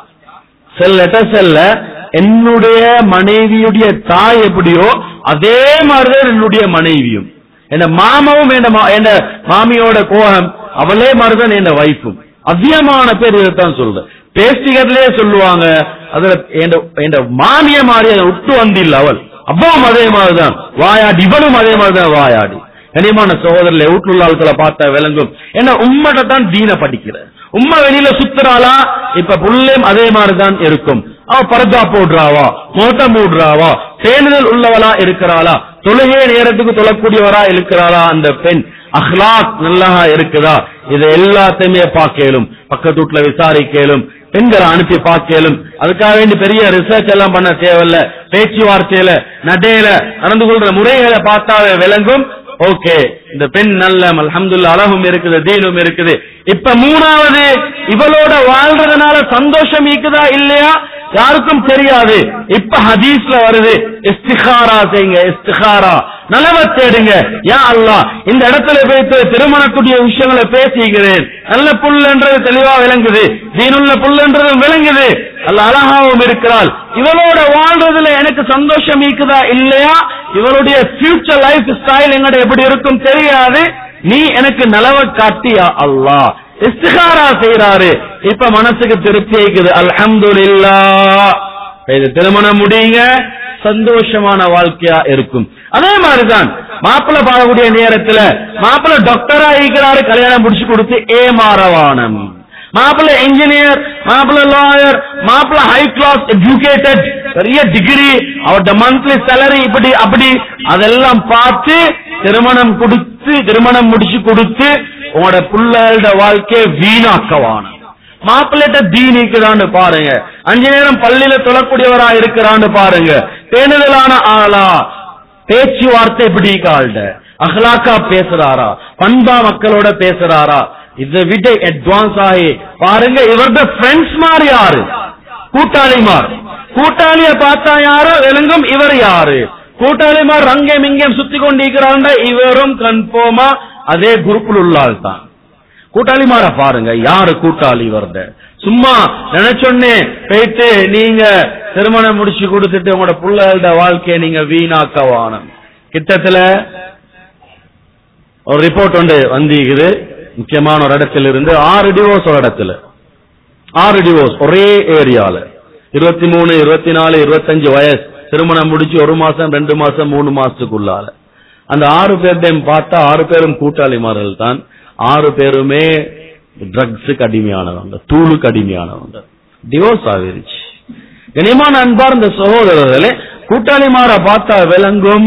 [SPEAKER 1] சில லெட்டர்ஸ்ல என்னுடைய மனைவியுடைய தாய் எப்படியோ அதே மாதிரிதான் என்னுடைய மனைவியும் என் மாமாவும் என் மா- என் மாமியோட கோகம் அவளே மாதிரிதான் என் வைஃபும் அதிகமான பேர் இதைத்தான் சொல்றேன் பேஸ்டிகர்லயே சொல்லுவாங்க அதுல என் என் மாமிய மாதிரி அதை விட்டு வந்தில்ல அவள் அப்பாவும் அதே மாதிரிதான் வாயாடி இவனும் அதே மாதிரிதான் வாயாடி கனிமான சகோதரர்ல வீட்டுள்ள ஆட்களை பார்த்தா விளங்கும் என்ன உம்மட்ட தான் தீன படிக்கிற உம்மா வெளியில சுத்துறாளா இப்ப புள்ளேம் அதே மாதிரிதான் இருக்கும் அவ பரதா போடுறாவா மோட்டம் மூடுறாவா பேணுதல் உள்ளவளா இருக்கிறாளா தொழுகை நேரத்துக்கு தொழக்கூடியவரா இருக்கிறாளா அந்த பெண் அஹ்லாக் நல்லா இருக்குதா இதை எல்லாத்தையுமே பார்க்கலும் பக்கத்து வீட்டுல விசாரிக்கலும் பெண்களை அனுப்பி பார்க்கலும் அதுக்காக வேண்டி பெரிய ரிசர்ச் எல்லாம் பண்ண தேவையில்ல பேச்சுவார்த்தையில நடையில நடந்து கொள்ற முறைகளை பார்த்தாவே விளங்கும் ஓகே இந்த பெண் நல்ல அல்ஹம்துலில்லாஹ் அழகும் இருக்குது தீனும் இருக்குது இப்ப மூணாவது இவளோட வாழ்றதுனால சந்தோஷம் இருக்குதா இல்லையா யாருக்கும் தெரியாது இப்ப ஹதீஸ்ல வருது இஸ்திகாரா செய்யுங்க இஸ்திகாரா நலவ தேடுங்க யா அல்லாஹ் இந்த இடத்துல போயிட்டு திருமணத்துடைய விஷயங்களை பேசிக்கிறேன் நல்ல புல்லுன்றது தெளிவா விளங்குது தீனுள்ள புல்லுன்றது விளங்குது அல்ல அழகாவும் இருக்கிறாள் இவளோட வாழ்றதுல எனக்கு சந்தோஷம் இருக்குதா இல்லையா இவளுடைய ஃபியூச்சர் லைஃப் ஸ்டைல் எங்கட எப்படி இருக்கும் தெரியாது நீ எனக்கு நலவ காட்டியா அல்லாஹ் இஸ்திகாரா செய்யறாரு இப்ப மனசுக்கு திருப்தி இருக்குது அல்ஹம்துலில்லாஹ் இது திருமணம் முடியுங்க சந்தோஷமான வாழ்க்கையா இருக்கும் அதே மாதிரிதான் மாப்பிள்ளை பார்க்கக்கூடிய நேரத்துல மாப்பிள்ளை டாக்டரா இருக்கிறாரு கல்யாணம் முடிச்சு கொடுத்து ஏமாறவானம் மாப்பிள்ளை இன்ஜினியர் மாப்பிள்ளை லாயர் மாப்பிள்ளை ஹை கிளாஸ் எஜுகேட்டட் பெரிய டிகிரி அவர்ட மந்த்லி சேலரி இப்படி அப்படி அதெல்லாம் பார்த்து திருமணம் கொடுத்து திருமணம் முடிச்சு கொடுத்து உங்களோட பிள்ளைகளோட வாழ்க்கையை வீணாக்கவான மாப்பிள்ளைட்ட தீனிக்குதான்னு பாருங்க அஞ்சு நேரம் பள்ளியில தொழக்கூடியவரா இருக்கிறான்னு பாருங்க பேணுதலான ஆளா பேச்சுவார்த்தை எப்படி கால்ட அஹ்லாக்கா பேசுறாரா பண்பா மக்களோட பேசுறாரா இதை விட அட்வான்ஸ் ஆகி பாருங்க இவரது ஃப்ரெண்ட்ஸ் மாதிரி யாரு கூட்டாளிமார் கூட்டாளிய பார்த்தா யாரோ விளங்கும் இவர் யாரு கூட்டாளிமார் அங்கேயும் இங்கேயும் சுத்தி கொண்டிருக்கிறாங்க இவரும் கன்ஃபார்மா அதே குரூப்பில் உள்ள ஆள் தான் கூட்டாளிமார பாருங்க யாரு கூட்டாளி வருத சும்மா நினைச்சொன்னே போயிட்டு நீங்க திருமணம் முடிச்சு கொடுத்துட்டு உங்களோட பிள்ளைகளோட வாழ்க்கையை நீங்க வீணாக்கவானம் கிட்டத்துல ஒரு ரிப்போர்ட் ஒன்று வந்திருக்குது முக்கியமான ஒரு இடத்துல இருந்து ஆறு டிவோர்ஸ் ஒரு இடத்துல ஆறு டிவோர்ஸ் ஒரே ஏரியால இருபத்தி மூணு இருபத்தி நாலு இருபத்தஞ்சு வயசு திருமணம் முடிச்சு ஒரு மாசம் ரெண்டு மாசம் மூணு மாசத்துக்குள்ளால அந்த ஆறு பேர்டையும் பார்த்தா ஆறு பேரும் கூட்டாளிமார்கள் தான் ஆறு பேருமே ட்ரக்ஸுக்கு அடிமையானவங்க தூளுக்கு அடிமையானவங்க டிவோர்ஸ் ஆகிருச்சு கனிமான அன்பார்ந்த சகோதரர்களே கூட்டாளிமார பார்த்தா விளங்கும்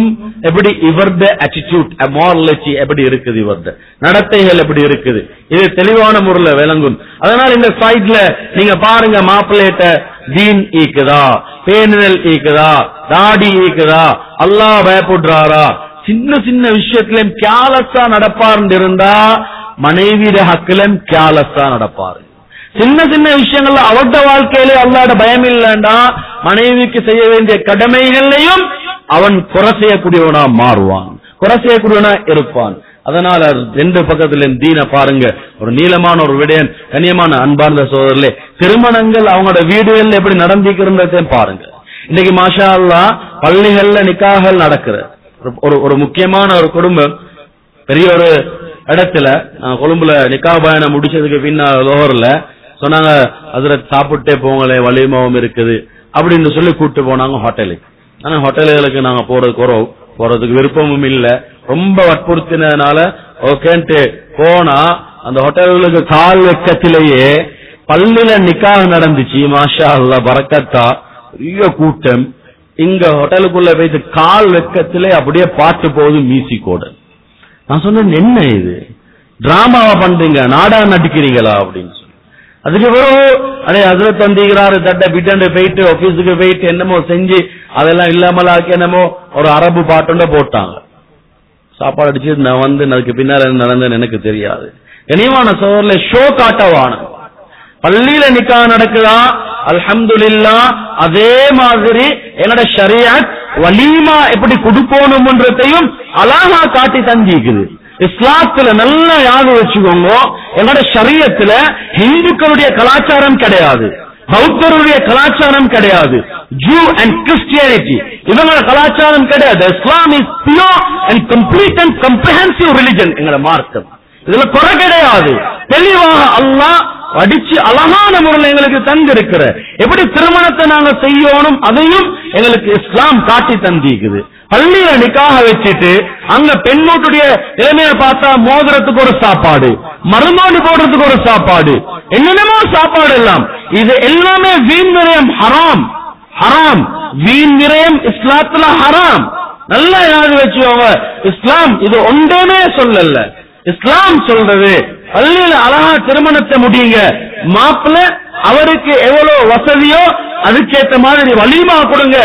[SPEAKER 1] எப்படி இவர்த attitude morality எப்படி இருக்குது இவர்த நடத்தைகள் எப்படி இருக்குது இது தெளிவான முறையில் விளங்கும் அதனால இந்த சைட்ல நீங்க பாருங்க மாப்பிள்ளையிட்ட தீன் ஈக்குதா பேணுதல் ஈக்குதா தாடி ஈக்குதா அல்லாஹ் பயப்படுறாரா சின்ன சின்ன விஷயத்திலும் கேலஸா நடப்பார்னு இருந்தா மனைவியிட ஹக்கிலும் கேலஸா நடப்பாரு சின்ன சின்ன விஷயங்கள்ல அவர்த வாழ்க்கையிலே அல்லாட பயம் இல்லைண்டா மனைவிக்கு செய்ய வேண்டிய கடமைகளையும் அவன் குறை செய்யக்கூடியவனா மாறுவான் குறை செய்யக்கூடியவனா இருப்பான் அதனால ரெண்டு பக்கத்துல தீன பாருங்க ஒரு நீளமான ஒரு விடயன் கண்ணியமான அன்பார்ந்த சோதரிலே திருமணங்கள் அவங்களோட வீடுகள்ல எப்படி நடந்திக்கிறதையும் பாருங்க இன்னைக்கு மாஷா அல்லாஹ் பள்ளிகள்ல நிக்காகள் நடக்குது ஒரு- ஒரு ஒரு முக்கியமான ஒரு குடும்பம் பெரிய ஒரு இடத்துல நான் கொழும்புல நிக்கா பயணம் முடிச்சதுக்கு பின்னா லோகர்ல சொன்னாங்க அதுல சாப்பிட்டே போங்களே வலிமாவும் இருக்குது அப்படின்னு சொல்லி கூட்டு போனாங்க ஹோட்டலுக்கு ஆனா ஹோட்டல்களுக்கு நாங்க போறது குறவு போறதுக்கு விருப்பமும் இல்ல ரொம்ப வற்புறுத்தினதுனால ஓகேன்ட்டு போனா அந்த ஹோட்டல்களுக்கு கால் வெக்கத்திலேயே பள்ளியில நிக்காக நடந்துச்சு மாஷா அல்லா பரக்கத்தா பெரிய கூட்டம் இங்க ஹோட்டலுக்குள்ள போயிட்டு கால் வெக்கத்திலே அப்படியே பாட்டு போகுது மியூசிக்கோட நான் சொன்னேன் என்ன இது டிராமாவா பண்றீங்க நாடகம் நடிக்கிறீங்களா அப்படின்னு சொல்லி அதுக்கு பிறகு அதே அதில் தந்திக்கிறாரு தட்ட பிட்டண்டு போயிட்டு ஆபீஸுக்கு போயிட்டு என்னமோ செஞ்சு அதெல்லாம் இல்லாமலாக்கி என்னமோ ஒரு அரபு பாட்டுண்ட போட்டாங்க சாப்பாடு அடிச்சு நான் வந்து அதுக்கு பின்னால என்ன நடந்ததுன்னு எனக்கு தெரியாது கனியமான சோதரில் ஷோ காட்டவான பள்ளியில நிக்கா நடக்குதா அல்ஹம்துலில்லா அதே மாதிரி என்னோட ஷரியத் வலீமா எப்படி கொடுக்கணும்ன்றதையும் அழகா காட்டி தந்திக்குது இஸ்லாத்துல நல்லா ஞாபகம் வச்சுக்கோங்க என்னோட ஷரியத்துல இந்துக்களுடைய கலாச்சாரம் கிடையாது பௌத்தருடைய கலாச்சாரம் கிடையாது ஜூ அண்ட் கிறிஸ்டியானிட்டி இவங்களோட கலாச்சாரம் கிடையாது Islam is pure and complete and comprehensive religion எங்களோட மார்க்கம் இதுல குறை கிடையாது தெளிவாக அல்லாஹ் அடிச்சு அழகான முறையில் எங்களுக்கு தந்திருக்கிற எப்படி திருமணத்தை நாங்க செய்யணும் அதையும் எங்களுக்கு இஸ்லாம் காட்டி தந்திக்குது பள்ளியில நிக்காக வச்சுட்டு அங்க பெண்ணோட்டுடைய நிலைமையை பார்த்தா மோதிரத்துக்கு ஒரு சாப்பாடு மருந்தோண்டி போடுறதுக்கு ஒரு சாப்பாடு என்னென்னமோ சாப்பாடு எல்லாம் இது எல்லாமே வீண் விரயம் ஹராம் ஹராம் வீண் விரயம் இஸ்லாத்துல ஹராம் நல்லா யாரு வச்சுக்கோங்க இஸ்லாம் இது ஒன்றே சொல்லல இஸ்லாம் சொல்றது பள்ளியில அழகா திருமணத்தை முடியுங்க மாப்பிள்ள அவருக்கு எவ்வளவு வசதியோ அதுக்கேத்த மாதிரி வலிமா கொடுங்க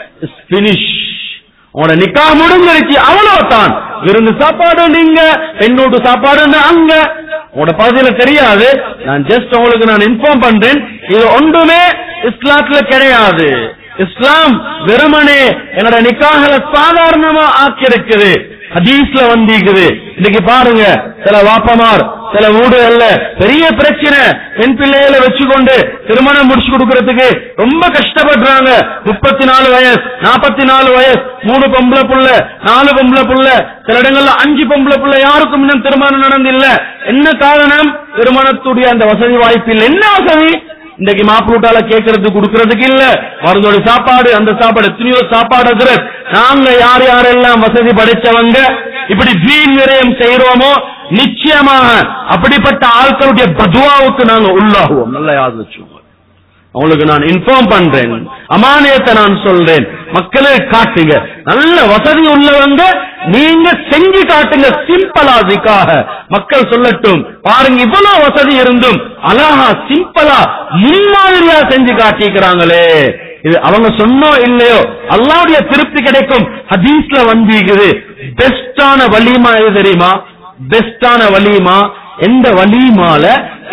[SPEAKER 1] பினிஷ் உங்களோட நிக்கா முடிஞ்சிருச்சு அவ்வளவுதான் விருந்து சாப்பாடு நீங்க பெண்ணோட்டு சாப்பாடு அங்க உங்களோட பகுதியில தெரியாது நான் ஜஸ்ட் உங்களுக்கு நான் இன்ஃபார்ம் பண்றேன் இது ஒன்றுமே இஸ்லாத்துல கிடையாது இஸ்லாம் வெறுமனே என்னோட நிக்காகல சாதாரணமா ஆக்கி இருக்குது ஹதீஸ்ல வந்திருக்குது இன்னைக்கு பாருங்க சில வாப்பமார் சில வீடுகள்ல பெரிய பிரச்சனை பெண் பிள்ளைகளை வச்சுக்கொண்டு திருமணம் முடிச்சு கொடுக்கறதுக்கு ரொம்ப கஷ்டப்படுறாங்க முப்பத்தி நாலு வயசு நாற்பத்தி நாலு வயசு மூணு பொம்பளை புள்ள நாலு பொம்பளை புள்ள சில இடங்கள்ல அஞ்சு பொம்பளை புள்ள யாருக்கும் இன்னும் திருமணம் நடந்தில்ல என்ன காரணம் திருமணத்துடைய அந்த வசதி வாய்ப்பு இல்லை என்ன வசதி இன்னைக்கு மாப்பிள்ளூட்டால கேட்கறது கொடுக்கறதுக்கு இல்ல மருந்தோட சாப்பாடு அந்த சாப்பாடு எத்தனையோ சாப்பாடு இருக்கிறது நாங்க யார் யாரெல்லாம் வசதி படைச்சவங்க இப்படி வீண் விரயம் செய்யறோமோ நிச்சயமாக அப்படிப்பட்ட ஆட்களுடைய பதுவாவுக்கு நாங்க உள்ளாகுவோம் நல்லா யாரு வச்சுக்கோங்க அவங்களுக்கு நான் இன்ஃபார்ம் பண்றேன் அமானியத்தை நான் சொல்றேன் மக்களே காட்டுங்க நல்ல வசதி உள்ளவங்க நீங்க செஞ்சு காட்டுங்க சிம்பிளா அதுக்காக மக்கள் சொல்லட்டும் பாருங்க இவ்வளவு வசதி இருந்தும் அழகா சிம்பிளா முன்மாதிரியா செஞ்சு காட்டிக்கிறாங்களே இது அவங்க சொன்னோ இல்லையோ அல்லாவுடைய திருப்தி கிடைக்கும் ஹதீஸ்ல வந்திருக்குது பெஸ்டான வலிமா எது தெரியுமா பெஸ்டான வலிமா எந்த வலிமால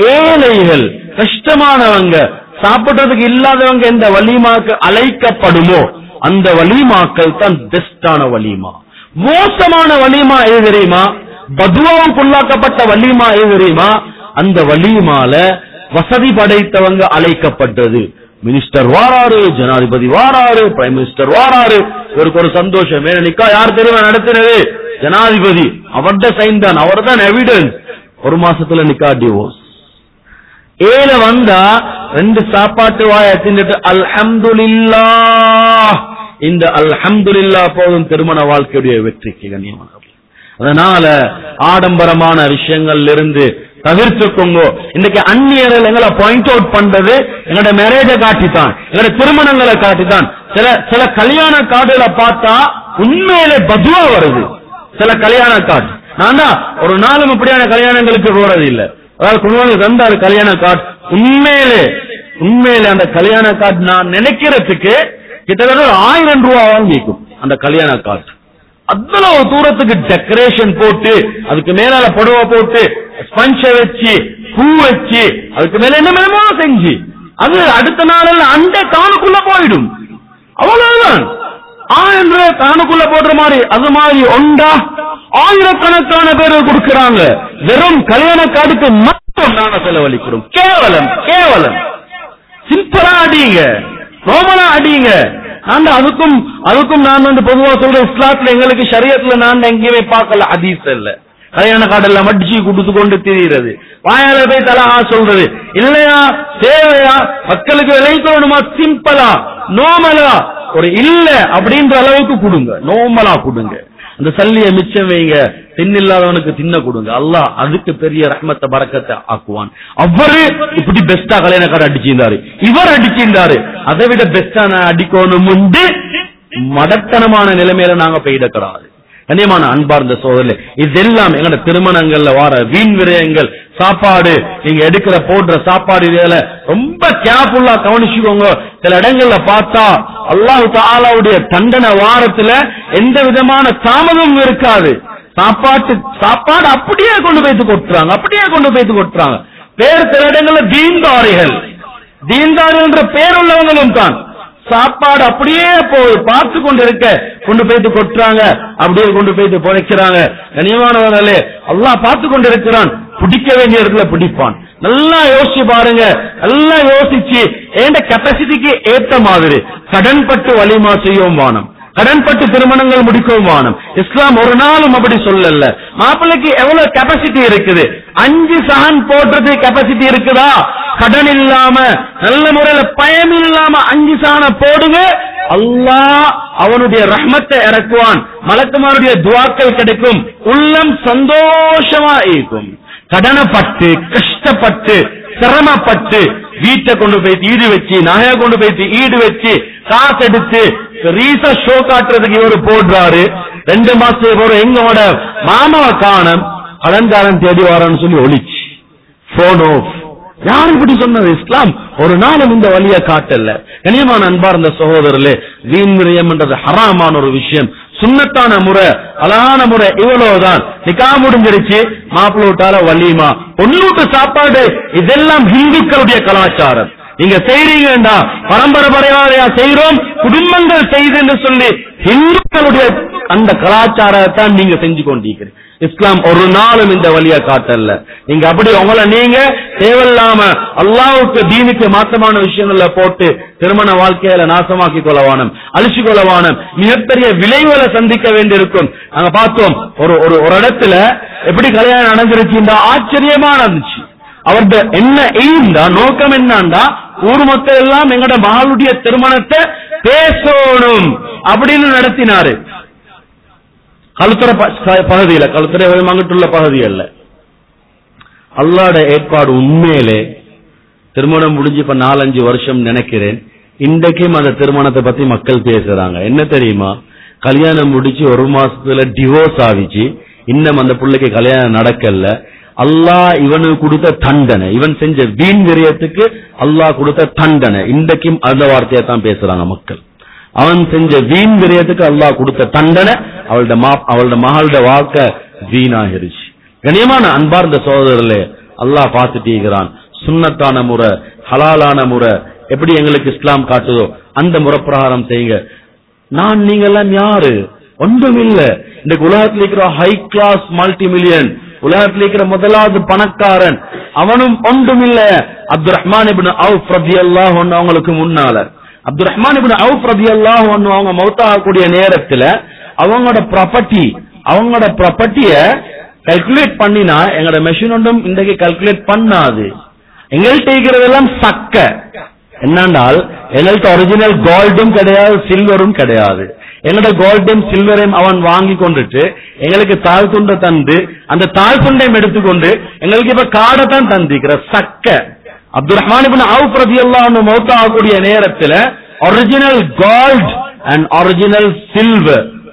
[SPEAKER 1] ஏழைகள் கஷ்டமானவங்க சாப்பிடுறதுக்கு இல்லாதவங்க எந்த வலிமாக்கு அழைக்கப்படுமோ அந்த வலிமாக்கள் தான் பெஸ்டான வலிமா மோசமான வலிமா எது தெரியுமா பதுவாவுக்குள்ளாக்கப்பட்ட வலிமா எது தெரியுமா அந்த வலிமால வசதி படைத்தவங்க அழைக்கப்பட்டது மினிஸ்டர் வாராரு ஜனாதிபதி வாராரு பிரைம் மினிஸ்டர் வாராரு இவருக்கு ஒரு சந்தோஷம் வேற நிக்கா யார் தெரியுமா நடத்தினது ஜனாதிபதி அவர்தான் சைன் தான் அவர் தான் எவிடன்ஸ் ஒரு மாசத்துல நிக்கா டிவோர்ஸ் ஏல வந்தா ரெண்டு சாப்பாட்டு வாய தின்னுட்டு அல்ஹம்துலில்லா இந்த அல்ஹம்துலில்லா போதும் திருமண வாழ்க்கையுடைய வெற்றிக்கு கண்ணியமான அதனால ஆடம்பரமான விஷயங்கள்ல இருந்து தவிர்த்துக்கோங்க இன்னைக்கு அந்நியர்கள் எங்களை பாயிண்ட் அவுட் பண்றது எங்களோட மேரேஜ காட்டித்தான் எங்களோட திருமணங்களை காட்டித்தான் சில சில கல்யாண கார்டுகளை பார்த்தா உண்மையிலே பதுவா வருது சில கல்யாண கார்டு நான் தான் ஒரு நாளும் இப்படியான கல்யாணங்களுக்கு போறது இல்ல அதாவது குழுவாங்க தந்தாரு கல்யாண கார்டு உண்மையிலே உண்மையிலே அந்த கல்யாண கார்டு நான் நினைக்கிறதுக்கு கிட்டத்தட்ட ஒரு ஆயிரம் ரூபா வாங்கிக்கும் அந்த கல்யாண கார்டு அவ்வளவு தூரத்துக்கு டெக்கரேஷன் போட்டு அதுக்கு மேலால புடவை போட்டு ஸ்பஞ்ச வச்சு பூ வச்சு அதுக்கு மேல என்ன மேலமோ செஞ்சு அது அடுத்த நாளில் அந்த காணுக்குள்ள போயிடும் அவ்வளவுதான் ஆயிரம் ரூபாய் காணுக்குள்ள போடுற மாதிரி அது மாதிரி ஒண்டா ஆயிரக்கணக்கான பேர் கொடுக்கறாங்க வெறும் கல்யாண கார்டுக்கு மட்டும் நாங்க செலவழிக்கிறோம் கேவலம் கேவலம் சிம்பிளா அடிங்க ரோமனா அடிங்க நான் அதுக்கும் அதுக்கும் நான் வந்து பொதுவா சொல்றேன் இஸ்லாத்துல எங்களுக்கு ஷரியத்துல நான் எங்கேயுமே பார்க்கல ஹதீஸ் இல்ல கல்யாண காடெல்லாம் மடிச்சு கொடுத்து கொண்டு திரிகிறது வாயால போய் தலஹா சொல்றது இல்லையா தேவையா மக்களுக்கு விளைவிக்கணுமா சிம்பிளா நோமலா ஒரு இல்ல அப்படின்ற அளவுக்கு கொடுங்க நோமலா கொடுங்க அந்த சல்லிய மிச்சம் வைங்க தின்னில்லாதவனுக்கு தின்ன கொடுங்க அல்லாஹ் அதுக்கு பெரிய ரஹ்மத்தை பறக்கத்தை ஆக்குவான் அவரு இப்படி பெஸ்டா கல்யாண கார்டு அடிச்சிருந்தாரு இவர் அடிச்சிருந்தாரு அதை விட பெஸ்டா நான் அடிக்கணும் உண்டு மடத்தனமான நிலைமையில நாங்க போயிடக்கூடாது கண்ணியமான அன்பார்ந்த சோதரில் இதெல்லாம் எங்களோட திருமணங்கள்ல வார வீண் விரயங்கள் சாப்பாடு நீங்க எடுக்கிற போடுற சாப்பாடு இதுல ரொம்ப கேர்ஃபுல்லா கவனிச்சுக்கோங்க சில இடங்கள்ல பார்த்தா அல்லாஹ் தாலாவுடைய தண்டனை வாரத்துல எந்த விதமான தாமதமும் இருக்காது சாப்பாட்டு சாப்பாடு அப்படியே கொண்டு போய்த்து கொட்டுறாங்க அப்படியே கொண்டு போய்த்து கொட்டுறாங்க பேர் சில இடங்கள்ல தீன்தாரிகள் தீன்தாரிகள் என்ற பேர் உள்ளவங்களும் தான் சாப்பாடு அப்படியே போய் பார்த்து கொண்டு இருக்க கொண்டு போயிட்டு கொட்டுறாங்க அப்படியே கொண்டு போயிட்டு புதைக்கிறாங்க கனியமானவர்களே அல்லாஹ் பார்த்து கொண்டு இருக்கிறான் பிடிக்க வேண்டிய இடத்துல பிடிப்பான் நல்லா யோசிச்சு பாருங்க நல்லா யோசிச்சு ஏண்ட கெப்பாசிட்டிக்கு ஏத்த மாதிரி கடன் பட்டு வலிமா செய்யும் வானம் கடன்பட்டு திருமணங்கள் முடிக்கவும் வானம் இஸ்லாம் ஒரு நாளும் அப்படி சொல்லல மாப்பிள்ளைக்கு எவ்வளவு கெப்பாசிட்டி இருக்குது அஞ்சு சஹன் போடுறது கெப்பாசிட்டி இருக்குதா கடன் இல்லாம நல்ல முறையில பயம் இல்லாம அஞ்சு சஹன போடுங்க அல்லாஹ் அவனுடைய ரஹ்மத்தை இறக்குவான் மலக்குமாருடைய துவாக்கள் கிடைக்கும் உள்ளம் சந்தோஷமா இருக்கும் கடனப்பட்டு கஷ்டப்பட்டு சிரமப்பட்டு வீட்டை கொண்டு போய் ஈடு வச்சு நகைய கொண்டு போய் ஈடு வச்சு காசு எடுத்து ரீசா ஷோ காட்டுறதுக்கு இவரு போடுறாரு ரெண்டு மாசத்துக்கு போற எங்களோட மாமாவை காணம் கடன்காரன் தேடி வரான்னு சொல்லி ஒளிச்சு போன் ஆஃப் யார் இப்படி சொன்னது இஸ்லாம் ஒரு நாளும் இந்த வழிய காட்டல கனியமான அன்பார்ந்த சகோதரர்களே வீண் விரயம் என்றது ஹராமான ஒரு விஷயம் சுண்ணத்தான முறை அழகான முறை இவ்வளவுதான் நிக்கா முடிஞ்சிருச்சு மாப்பிள்ள விட்டால வலிமா ஒன்னூட்டு சாப்பாடு இதெல்லாம் இந்துக்களுடைய கலாச்சாரம் நீங்க செய்றீங்கடா பரம்பரை பரம்பரையா செய்றோம் குடும்பங்கள் செய்து என்று சொல்லி இந்துக்களுடைய அந்த கலாச்சாரத்தை நீங்க செஞ்சு கொண்டிருக்கிறீங்க இஸ்லாம் ஒரு நாளும் இந்த வழியை காட்டல நீங்க அப்படி உங்களை நீங்க தேவையில்லாம அல்லாவுக்கு தீனுக்கு மாற்றமான விஷயங்கள்ல போட்டு திருமண வாழ்க்கையில நாசமாக்கி கொள்ளவானம் அழிச்சு கொள்ளவானம் மிகப்பெரிய விளைவுகளை சந்திக்க வேண்டியிருக்கும் நாங்க பார்த்தோம் ஒரு ஒரு ஒரு இடத்துல எப்படி கல்யாணம் நடந்துருச்சுன்னா ஆச்சரியமா நடந்துச்சு அவர்கிட்ட என்ன எய்ம்டா நோக்கம் என்னண்டா ஊர் மக்கள் எல்லாம் எங்கட மகளுடைய திருமணத்தை பேசணும் அப்படின்னு நடத்தினாரு கழுத்துற ப- பகுதியில கழுத்துறை அங்கிட்டுள்ள பகுதி அல்ல அல்லாட ஏற்பாடு உண்மையிலே திருமணம் முடிஞ்சு இப்ப நாலஞ்சு வருஷம் நினைக்கிறேன் இன்றைக்கும் அந்த திருமணத்தை பத்தி மக்கள் பேசுறாங்க என்ன தெரியுமா கல்யாணம் முடிச்சு ஒரு மாசத்துல டிவோர்ஸ் ஆகிச்சு இன்னும் அந்த பிள்ளைக்கு கல்யாணம் நடக்கல அல்லாஹ் இவனுக்கு கொடுத்த தண்டனை இவன் செஞ்ச வீண் விரயத்துக்கு அல்லாஹ் கொடுத்த தண்டனை இன்றைக்கும் அந்த வார்த்தையை தான் பேசுறாங்க மக்கள் அவன் செஞ்ச வீண் விரயத்துக்கு அல்லாஹ் கொடுத்த தண்டனை அவளோட மா அவளோட மகளோட வாழ்க்கை வீணாகிருச்சு கண்ணியமான அன்பார்ந்த சகோதரர்களே அல்லாஹ் பார்த்துட்டு இருக்கிறான் சுன்னத்தான முறை ஹலாலான முறை எப்படி எங்களுக்கு இஸ்லாம் காட்டுதோ அந்த முறை பிரகாரம் செய்யுங்க நான் நீங்க எல்லாம் யாரு ஒன்றும் இல்ல இந்த உலகத்தில் இருக்கிற ஹை கிளாஸ் மல்டி மில்லியன் உலகத்தில் இருக்கிற முதலாவது பணக்காரன் அவனும் ஒன்றும் இல்ல அப்துல் ரஹ்மான் இப்னு அவுஃப் ரலியல்லாஹு அன்ஹு அவங்களுக்கு முன்னால அப்துல் ரஹ்மான் இப்னு அவுஃப் ரலியல்லாஹு அன்ஹு அவங்க மௌத்தாகக்கூடிய நேரத்துல அவங்களோட ப்ராப்பர்ட்டி அவங்களோட ப்ராப்பர்ட்டிய கல்குலேட் பண்ணினா எங்களோட மெஷின் ஒன்றும் இன்றைக்கு கல்குலேட் பண்ணாது எங்கள்கிட்ட இருக்கிறதெல்லாம் சக்க என்னண்டால் எங்கள்கிட்ட ஒரிஜினல் கோல்டும் கிடையாது சில்வரும் கிடையாது எங்களோட கோல்டும் சில்வரையும் அவன் வாங்கி கொண்டுட்டு எங்களுக்கு தாழ் துண்டை தந்து அந்த தாழ் துண்டையும் எடுத்துக்கொண்டு எங்களுக்கு இப்ப காடை தான் தந்திக்கிற சக்க அப்துல் ரஹ்மான் இப்னு அவுஃப் ரலியல்லாஹு மௌத்தா ஆகக்கூடிய நேரத்துல original gold and original silver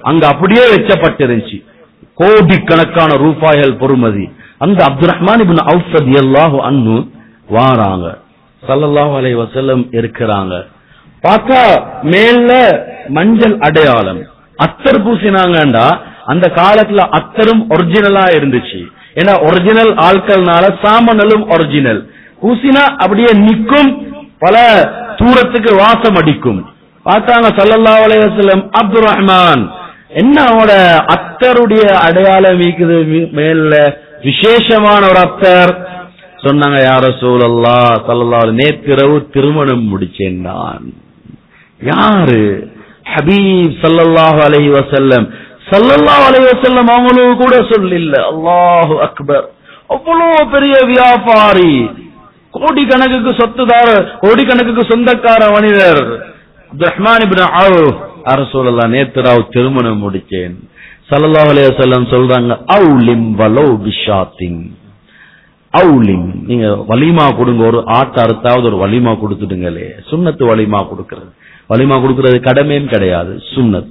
[SPEAKER 1] அங்க அப்படியே வச்சப்பட்டிருந்துச்சு கோடிக்கணக்கான ரூபாய்கள் பொறுமதி அந்த அப்துல் ரஹ்மான் இப்னு அவுஃப் ரலியல்லாஹு அன்ஹு வாராங்க ஸல்லல்லாஹு அலைஹி வஸல்லம் இருக்கிறாங்க பார்த்தா மேல மஞ்சள் அடையாளம் அத்தர் பூசினாங்கண்டா அந்த காலத்துல அத்தரும் ஒரிஜினலா இருந்துச்சு ஏன்னா ஒரிஜினல் ஆட்கள்னால சாமனலும் ஒரிஜினல் பூசினா அப்படியே நிக்கும் பல தூரத்துக்கு வாசம் அடிக்கும் பார்த்தாங்க ஸல்லல்லாஹு அலைஹி வஸல்லம் அப்துல் ரஹ்மான் என்ன அவனோட அத்தருடைய அடையாளம் வீக்குது மீ- மேல விசேஷமான ஒரு அத்தர் சொன்னாங்க யார சூழல்லா சல்லல்லா நேத்திரவு திருமணம் முடிச்சேன் நான் யாரு ஹபீப் ஸல்லல்லாஹு அலைஹி வஸல்லம் ஸல்லல்லாஹு அலைஹி வஸல்லம் அவங்களும் கூட சொல்லில்ல அல்லாஹு அக்பர் அவ்வளவு பெரிய வியாபாரி கோடிக்கணக்குக்கு சொத்துதார கோடிக்கணக்குக்கு சொந்தக்கார மனிதர் அப்துல் ரஹ்மான் இப்னு அவுஃப் அரசூலல்லா நேத்திராவ் திருமணம் முடிச்சேன் ஸல்லல்லாஹு அலைஹி வஸல்லம் சொல்றாங்க அவுலிம் வலோ பிஷாத்தின் அவுலிம் நீங்க வலிமா கொடுங்க ஒரு ஆட்டு அறுத்தாவது ஒரு வலிமா கொடுத்துடுங்களே சுன்னத்து வலிமா கொடுக்கிறது வலிமா கொடுக்கிறது கடமையும் கிடையாது சுன்னத்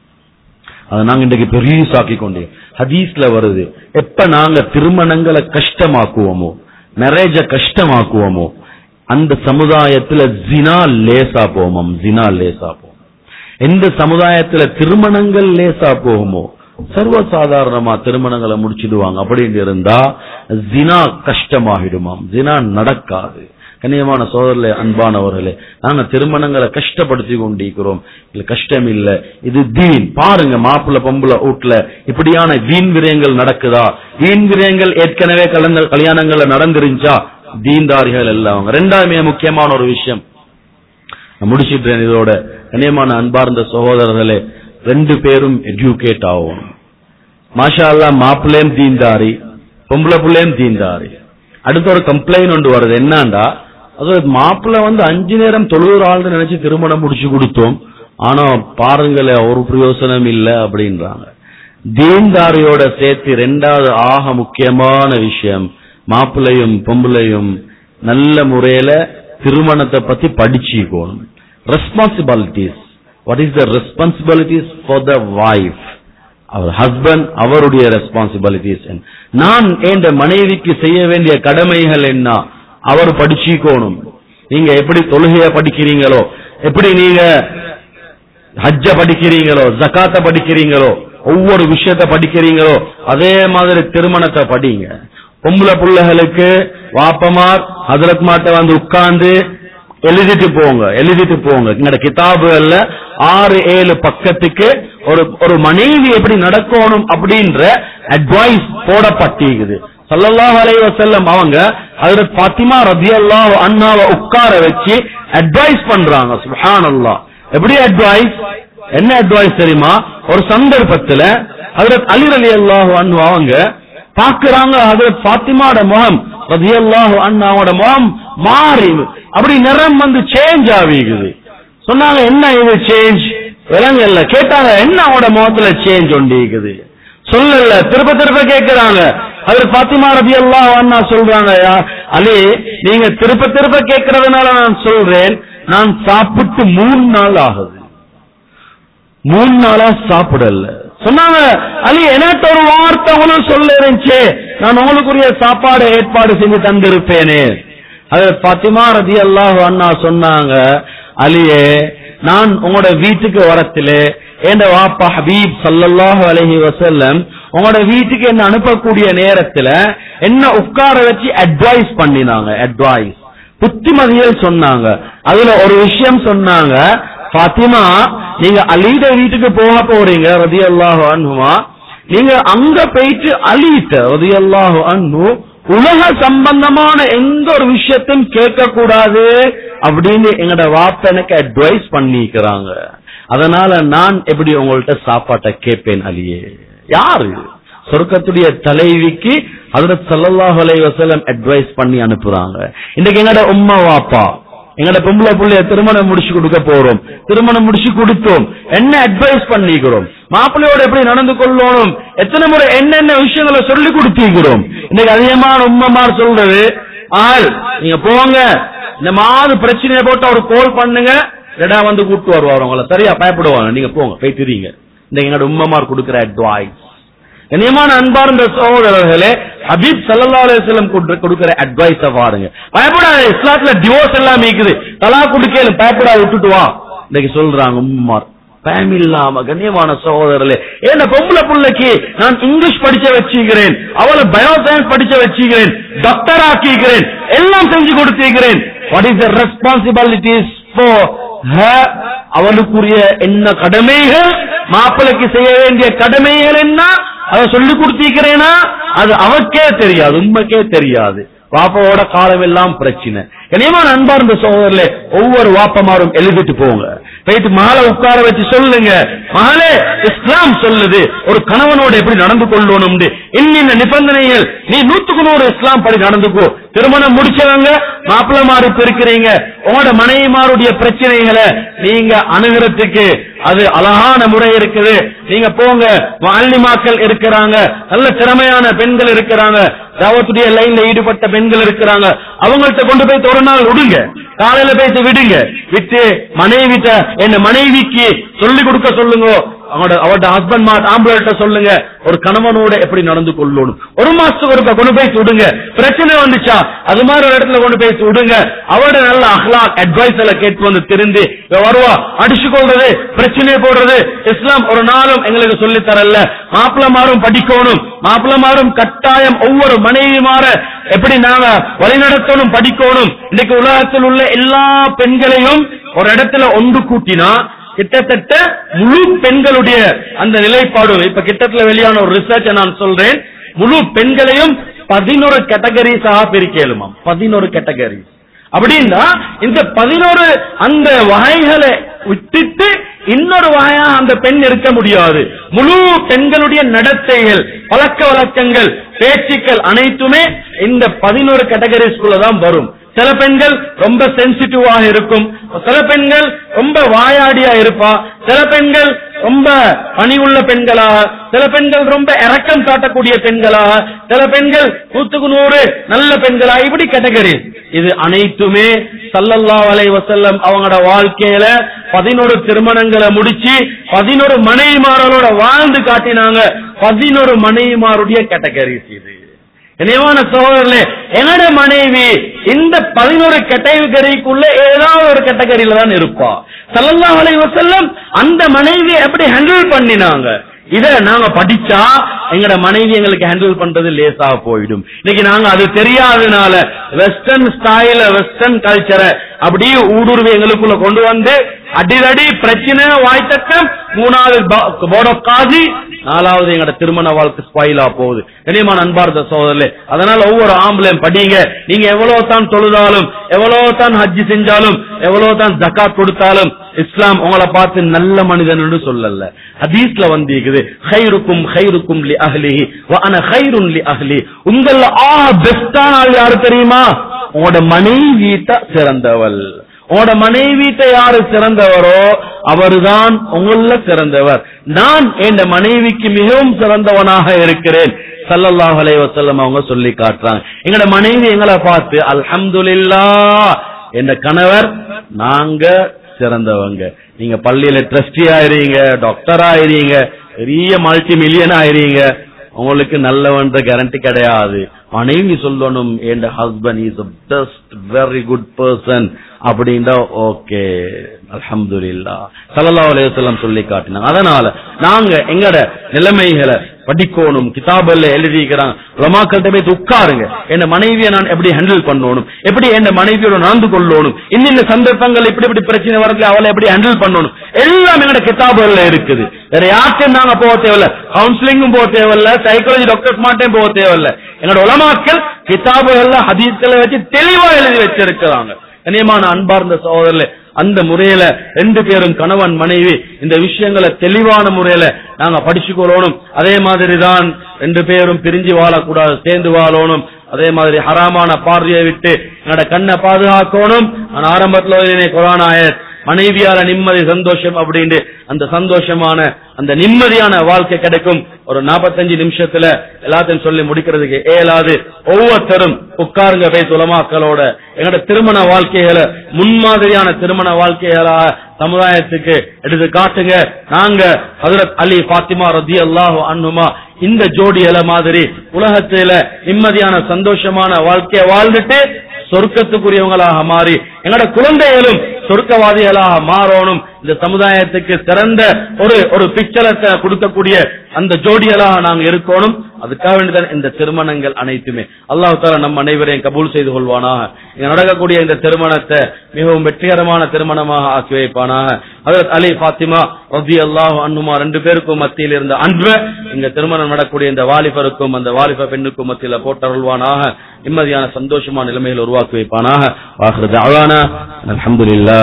[SPEAKER 1] அதை நாங்க இன்றைக்கு பெரியசாக்கி கொண்டே ஹதீஸ்ல வருது எப்ப நாங்க திருமணங்களை கஷ்டமாக்குவோமோ மேரேஜ கஷ்டமாக்குவோமோ அந்த சமுதாயத்துல ஜினா லேசா போவோம் ஜினா லேசா போவோம் எந்த சமுதாயத்துல திருமணங்கள் லேசா போகுமோ சர்வசாதாரணமா திருமணங்களை முடிச்சிடுவாங்க அப்படின்னு இருந்தா ஜினா கஷ்டமாகிடுமாம் ஜினா நடக்காது கண்ணியமான சோதரர்களே அன்பானவர்களே நாங்க திருமணங்களை கஷ்டப்படுத்தி கொண்டிருக்கிறோம் இல்ல கஷ்டம் இல்ல இது தீன் பாருங்க மாப்பிள்ள பொம்புல வீட்டுல இப்படியான வீண் விரயங்கள் நடக்குதா வீண் விரயங்கள் ஏற்கனவே கலந்த கல்யாணங்கள்ல நடந்துருந்துச்சா தீன்தாரிகள் எல்லாம் அவங்க ரெண்டாவது மிக முக்கியமான ஒரு விஷயம் நான் முடிச்சிட்டேன் இதோட கண்ணியமான அன்பார்ந்த சகோதரர்களே ரெண்டு பேரும் எஜுகேட் ஆகும் மாஷா அல்லா மாப்பிள்ளையும் தீந்தாரி பொம்பளை பிள்ளையும் தீந்தாரி அடுத்த ஒரு கம்ப்ளைண்ட் ஒன்று வருது என்னண்டா அது மாப்பிள்ளை வந்து அஞ்சு நேரம் தொழுகிற ஆள் நினைச்சு திருமணம் முடிச்சு கொடுத்தோம் ஆனா பாருங்களேன் ஒரு பிரயோசனம் இல்ல அப்படின்றாங்க தீன்தாரியோட சேர்த்து ரெண்டாவது ஆக முக்கியமான விஷயம் மாப்பிள்ளையும் பொம்பளையும் நல்ல முறையில திருமணத்தை பத்தி படிச்சுக்கணும் responsibilities what is the responsibilities for the wife அவர் ஹஸ்பண்ட் அவருடைய ரெஸ்பான்சிபிலிட்டிஸ் நான் என்ற மனைவிக்கு செய்ய வேண்டிய கடமைகள் என்ன அவர் படிச்சுக்கோணும் நீங்க எப்படி தொழுகைய படிக்கிறீங்களோ எப்படி நீங்க ஹஜ்ஜ படிக்கிறீங்களோ ஜகாத்த படிக்கிறீங்களோ ஒவ்வொரு விஷயத்த படிக்கிறீங்களோ அதே மாதிரி திருமணத்தை படிங்க பொம்பளை பிள்ளைகளுக்கு வாப்பமார் ஹசரத் மாட்ட வந்து உட்கார்ந்து எழுதிட்டு போங்க எழுதிட்டு போங்க எங்கட கிதாபுகள்ல ஆறு ஏழு பக்கத்துக்கு ஒரு ஒரு மனைவி எப்படி நடக்கணும் அப்படின்ற அட்வைஸ் போடப்பட்டிருக்குது ஸல்லல்லாஹு அலைஹி வஸல்லம் அவங்க ஹஜ்ரத் ஃபாத்திமா ரலியல்லாஹு அன்ஹாவை உட்கார வச்சு அட்வைஸ் பண்றாங்க சுப்ஹானல்லாஹ் எப்படி அட்வைஸ் என்ன அட்வைஸ் தெரியுமா ஒரு சந்தர்ப்பத்துல ஹஜ்ரத் அலி ரலியல்லாஹு அன்ஹு அவங்க பாக்குறாங்க ஹஜ்ரத் ஃபாத்திமாவோட முகம் ரலியல்லாஹு அன்ஹாவோட முகம் மாறி அப்படி நிறம் வந்து சேஞ்ச் ஆகிக்குது சொன்னாங்க என்ன இது சேஞ்ச் விலங்கல்ல கேட்டாங்க என்ன அவனோட முகத்துல சேஞ்ச் ஒண்டிக்குது சொல்லல திருப்ப திருப்ப கேட்கிறாங்க அவர் பாத்திமா ரபி அல்லாஹ் அண்ணா சொல்றாங்க "யா அலி நீங்க திருப்ப திருப்ப கேட்கறதுனால நான் சொல்றேன் நான் சாப்பிட்டு மூணு நாள் ஆகுது மூணு நாளா சாப்பிடல சொன்னாங்க அலி எனக்கு ஒரு வார்த்தை உங்களுக்கு சொல்ல இருந்துச்சு நான் உங்களுக்குரிய சாப்பாடு ஏற்பாடு செஞ்சு தந்திருப்பேனே அது பாத்திமா ரதி அல்லாஹ் அண்ணா சொன்னாங்க அலியே நான் உங்களோட வீட்டுக்கு வரத்திலே என்ற வாப்பா ஹபீப் சல்லல்லாஹு அலைஹி வஸல்லம் உங்களோட வீட்டுக்கு என்ன அனுப்பக்கூடிய நேரத்துல என்ன உட்கார வச்சு அட்வைஸ் பண்ணினாங்க அட்வைஸ் புத்திமதிகள் சொன்னாங்க அதுல ஒரு விஷயம் சொன்னாங்க பாத்திமா நீங்க அலீட வீட்டுக்கு போக போறீங்க ரதியல்லாஹு அன்ஹுமா நீங்க அங்க போயிட்டு அலீட்ட ரதியல்லாஹு அன்ஹு உலக சம்பந்தமான எந்த ஒரு விஷயத்தையும் கேட்க கூடாது அப்படின்னு எங்கட வாப்ப எனக்கு அட்வைஸ் பண்ணிக்கிறாங்க அதனால நான் எப்படி உங்கள்ட்ட சாப்பாட்டை கேட்பேன் அலியே யாரு சொர்க்கத்துடைய தலைவிக்கு ஹஜரத் ஸல்லல்லாஹு அலைஹி வஸல்லம் அட்வைஸ் பண்ணி அனுப்புறாங்க இன்னைக்கு எங்கட உம்மா வாப்பா எங்கட பொம்பளை புள்ளைய திருமணம் முடிச்சு கொடுக்க போறோம் திருமணம் முடிச்சு கொடுத்தோம் என்ன அட்வைஸ் பண்ணிக்கிறோம் மாப்பிள்ளையோட எப்படி நடந்து கொள்ளணும் எத்தனை முறை என்னென்ன விஷயங்களை சொல்லி கொடுத்திருக்கிறோம் இன்னைக்கு அதிகமான உம்மமார் சொல்றது ஆள் நீங்க போங்க இந்த மாதிரி பிரச்சனையை போட்டு ஒரு கோல் பண்ணுங்க ரெடா வந்து கூட்டு வருவார் உங்களை சரியா பயப்படுவாங்க நீங்க போங்க போயிட்டுறீங்க இந்த எங்களோட உம்மமார் கொடுக்கிற அட்வைஸ் கண்ணியமான அன்பார்ந்த சகோதரர்களே ஹபீப் ஸல்லல்லாஹு அலைஹி வஸல்லம் கொடுக்கிற- கொடுக்கிற அட்வைஸ பாருங்க பயப்படாத இஸ்லாத்துல டிவோர்ஸ் எல்லாம் இருக்குது தலா கொடுக்கல பயப்படாத விட்டுட்டு வா இன்னைக்கு சொல்றாங்க உம்மார் பயம் இல்லாம கண்ணியமான சகோதரர்களே ஏன்னா பொம்பளை புள்ளைக்கு நான் இங்கிலீஷ் படிச்ச வச்சுக்கிறேன் அவளை பயோசயின்ஸ் படிச்ச வச்சுக்கிறேன் டாக்டர் ஆக்கிக்கிறேன் எல்லாம் செஞ்சு கொடுத்திருக்கிறேன் what is the responsibilities for அவளுக்குரிய என்ன கடமைகள் மாப்பிளைக்கு செய்ய வேண்டிய கடமைகள் என்ன அதை சொல்லி கொடுத்திருக்கிறேனா அது அவக்கே தெரியாது உண்மைக்கே தெரியாது வாப்பாவோட காலம் எல்லாம் பிரச்சனை கனியமான அன்பார்ந்த சகோதரர்களே ஒவ்வொரு வாப்பமாரும் எழுதிட்டு போங்க போயிட்டு மகளை உட்கார வச்சு சொல்லுங்க மகளே இஸ்லாம் சொல்லுது ஒரு கணவனோட எப்படி நடந்து கொள்ளணும் இன்னின்ன நிபந்தனைகள் நீ நூத்துக்கு நூறு இஸ்லாம் படி நடந்துக்கோ திருமணம் முடிச்சவங்க மாப்பிள்ளமாரு இப்ப இருக்கிறீங்க உங்களோட மனைவிமாருடைய பிரச்சனைகளை நீங்க அணுகிறதுக்கு அது அழகான முறை இருக்குது நீங்க போங்க மாலிமாக்கள் இருக்கிறாங்க நல்ல திறமையான பெண்கள் இருக்கிறாங்க தாவத்துடைய லைன்ல ஈடுபட்ட பெண்கள் இருக்கிறாங்க அவங்கள்ட்ட கொண்டு போய் ஒரு நாள் விடுங்க காலையில போயிட்டு விடுங்க விட்டு மனைவிட்ட என்ன மனைவிக்கு சொல்லி கொடுக்க சொல்லுங்க அவனோட அவட ஹஸ்பண்ட் மாட் ஆம்புலன்ட்ட சொல்லுங்க ஒரு கணவனோட எப்படி நடந்து கொள்ளணும் ஒரு மாசத்துக்கு ஒருக்கா கொண்டு போய் விடுங்க பிரச்சனை வந்துச்சா அது மாதிரி ஒரு இடத்துல கொண்டு போய் விடுங்க அவட நல்ல அஹ்லாக் அட்வைஸ் எல்லாம் கேட்டு வந்து திருந்து இவ வருவா அடிச்சு கொள்றது பிரச்சனை போடுறது இஸ்லாம் ஒரு நாளும் எங்களுக்கு சொல்லி தரல மாப்பிளமாரும் படிக்கணும் மாப்பிளமாரும் கட்டாயம் ஒவ்வொரு மனைவிமார எப்படி நாங்க வழிநடத்தணும் படிக்கணும் இன்னைக்கு உலகத்தில் உள்ள எல்லா பெண்களையும் ஒரு இடத்துல ஒன்று கூட்டினா கிட்டத்தட்ட முழு பெண்களுடைய அந்த நிலைப்பாடு இப்ப கிட்டத்துல வெளியான ஒரு ரிசர்ச் நான் சொல்றேன் முழு பெண்களையும் பதினோரு கேட்டகரிஸாக பிரிக்கலுமாம் பதினோரு கேட்டகரிஸ் அப்படின்னா இந்த பதினோரு அந்த வகைகளை விட்டுட்டு இன்னொரு வகையா அந்த பெண் இருக்க முடியாது முழு பெண்களுடைய நடத்தைகள் பழக்க வழக்கங்கள் பேச்சுக்கள் அனைத்துமே இந்த பதினோரு கேட்டகரிஸ்குள்ள தான் வரும் சில பெண்கள் ரொம்ப சென்சிட்டிவாக இருக்கும் சில பெண்கள் ரொம்ப வாயாடியா இருப்பா சில பெண்கள் ரொம்ப பணிவுள்ள பெண்களாக சில பெண்கள் ரொம்ப இரக்கம் காட்டக்கூடிய பெண்களாக சில பெண்கள் நூத்துக்கு நூறு நல்ல பெண்களா இப்படி கேட்டகரி இது அனைத்துமே சல்லல்லாஹு அலைஹி வஸல்லம் அவங்களோட வாழ்க்கையில பதினோரு திருமணங்களை முடிச்சு பதினோரு மனைவிமாரோட வாழ்ந்து காட்டினாங்க பதினோரு மனைவிமாருடைய கேட்டகரிஸ் இது இணைவான சகோதரர்களே என்னோட மனைவி இந்த பதினோரு கேட்டகரிக்குள்ள ஏதாவது ஒரு கேட்டகரியில தான் இருப்பா சல்லல்லாஹு அலைஹி வஸல்லம் அந்த மனைவியை எப்படி ஹேண்டில் பண்ணினாங்க இத நாங்க படிச்சா எங்கட மனைவி எங்களுக்கு ஹேண்டில் பண்றது லேசா போயிடும் இன்னைக்கு நாங்க அது தெரியாதனால வெஸ்டர்ன் ஸ்டைல வெஸ்டர்ன் கல்ச்சரை அப்படியே ஊடுருவி எங்களுக்குள்ள கொண்டு வந்து அடிதடி பிரச்சனை வாய்த்தக்கம் மூணாவது போர்ட் ஆஃப் காசி நாலாவது எங்கட திருமண வாழ்க்கை ஸ்பாயிலா போகுது கனியமான அன்பார்ந்த சோதரே அதனால ஒவ்வொரு ஆம்பளையும் படிங்க நீங்க எவ்வளவு தான் தொழுதாலும் எவ்வளவு தான் ஹஜ்ஜி செஞ்சாலும் எவ்வளவு தான் ஜக்காத் கொடுத்தாலும் இஸ்லாம் உங்களை பார்த்து நல்ல மனிதன் என்று சொல்லல ஹதீஸ்ல வந்து இருக்குது ஹைருக்கும் ஹைருக்கும் லி அஹ்லிஹி வ அன ஹைருன் லி அஹ்லி உங்கள ஆ பெஸ்டான ஆள் யாரு தெரியுமா உங்களோட மனைவி தான் சிறந்தவள் உங்களோட மனைவிட்ட யாரு சிறந்தவரோ அவர்தான் உங்கள சிறந்தவர் நான் என் மனைவிக்கு மிகவும் சிறந்தவனாக இருக்கிறேன் சல்லல்லாஹு அலைஹி வஸல்லம் அவங்க சொல்லி காட்டுறாங்க எங்களோட மனைவி எங்களை பார்த்து அல்ஹம்துலில்லாஹ் என்ற கணவர் நாங்க சிறந்தவங்க நீங்க பள்ளியில ட்ரஸ்டி ஆயிருங்க டாக்டர் ஆயிருங்க பெரிய மல்டி மில்லியன் ஆயிருங்க உங்களுக்கு நல்லவன்ற கேரண்டி கிடையாது மனைவி சொல்லணும் என் husband is best very good person அப்படின்னா ஓகே அல்ஹம்துலில்லா ஸல்லல்லாஹு அலைஹி வஸல்லம் சொல்லி காட்டினாங்க அதனால நாங்க எங்கட நிலைமைகளை படிக்கணும் கிதாபல்ல எழுதிக்கிறாங்க உலமாக்கள்கிட்ட போய் உட்காருங்க என் மனைவியை நான் எப்படி ஹேண்டில் பண்ணணும் எப்படி என் மனைவியோட நடந்து கொள்ளணும் இன்னின்ன சந்தர்ப்பங்கள் இப்படி இப்படி பிரச்சனை வரதுல அவளை எப்படி ஹேண்டில் பண்ணணும் எல்லாம் எங்கட கிதாபுகள்ல இருக்குது வேற யார்ட்டும் நாங்க போக தேவையில்ல கவுன்சிலிங்கும் போக தேவையில்ல சைக்காலஜி டாக்டர்ஸ் மாட்டையும் போக தேவையில்ல என்னோட உலமாக்கள் கிதாபுகள்ல ஹதீஸ்களை வச்சு தெளிவா எழுதி வச்சிருக்கிறாங்க கனியமான அன்பார்ந்த சகோதரர்களே அந்த முறையில ரெண்டு பேரும் கணவன் மனைவி இந்த விஷயங்களை தெளிவான முறையில நாங்க படிச்சுக்கொள்ளணும் அதே மாதிரி தான் ரெண்டு பேரும் பிரிஞ்சு வாழக்கூடாது சேர்ந்து வாழணும் அதே மாதிரி ஹராமான பார்வையை விட்டு என்னோட கண்ணை பாதுகாக்கணும் நான் ஆரம்பத்துல குரான் ஆயத் மனைவியால நிம்மதி சந்தோஷம் அப்படின்னு அந்த சந்தோஷமான அந்த நிம்மதியான வாழ்க்கை கிடைக்கும் ஒரு 45 நிமிஷத்துல எல்லாத்தையும் சொல்லி முடிக்கிறதுக்கு ஏலாது ஒவ்வொருத்தரும் உட்காருங்க போய் துலமாக்களோட எங்களோட திருமண வாழ்க்கைகளை முன்மாதிரியான திருமண வாழ்க்கைகளா சமுதாயத்துக்கு எடுத்து காட்டுங்க நாங்க ஹஜரத் அலி பாத்திமா ரதி அல்லாஹு அன்னுமா இந்த ஜோடியல மாதிரி உலகத்தில நிம்மதியான சந்தோஷமான வாழ்க்கையை வாழ்ந்துட்டு சொர்க்கத்துக்குரியவங்களாக மாறி எங்களோட குழந்தைகளும் சொர்க்கவாதிகளாக மாறணும் இந்த சமுதாயத்துக்கு சிறந்த ஒரு ஒரு பிக்சரத்தை கொடுக்கக்கூடிய அந்த ஜோடிகளாக நாங்க இருக்கணும் அதுக்காக வேண்டிதான் இந்த திருமணங்கள் அனைத்துமே அல்லாஹ் தாலா நம் அனைவரையும் கபூல் செய்து கொள்வானாக இங்க நடக்கக்கூடிய இந்த திருமணத்தை மிகவும் வெற்றிகரமான திருமணமாக ஆக்கி வைப்பானாக ஹஜரத் அலி பாத்திமா ரபி அல்லாஹ் அன்னுமா ரெண்டு பேருக்கும் மத்தியில் இருந்த அன்பை இங்க திருமணம் நடக்கூடிய இந்த வாலிபருக்கும் அந்த வாலிப பெண்ணுக்கும் மத்தியில போட்டருள்வானாக நிம்மதியான சந்தோஷமான நிலைமையில் உருவாக்கி வைப்பானாக வாக்குறது அழகான அல்ஹம்துலில்லாஹ்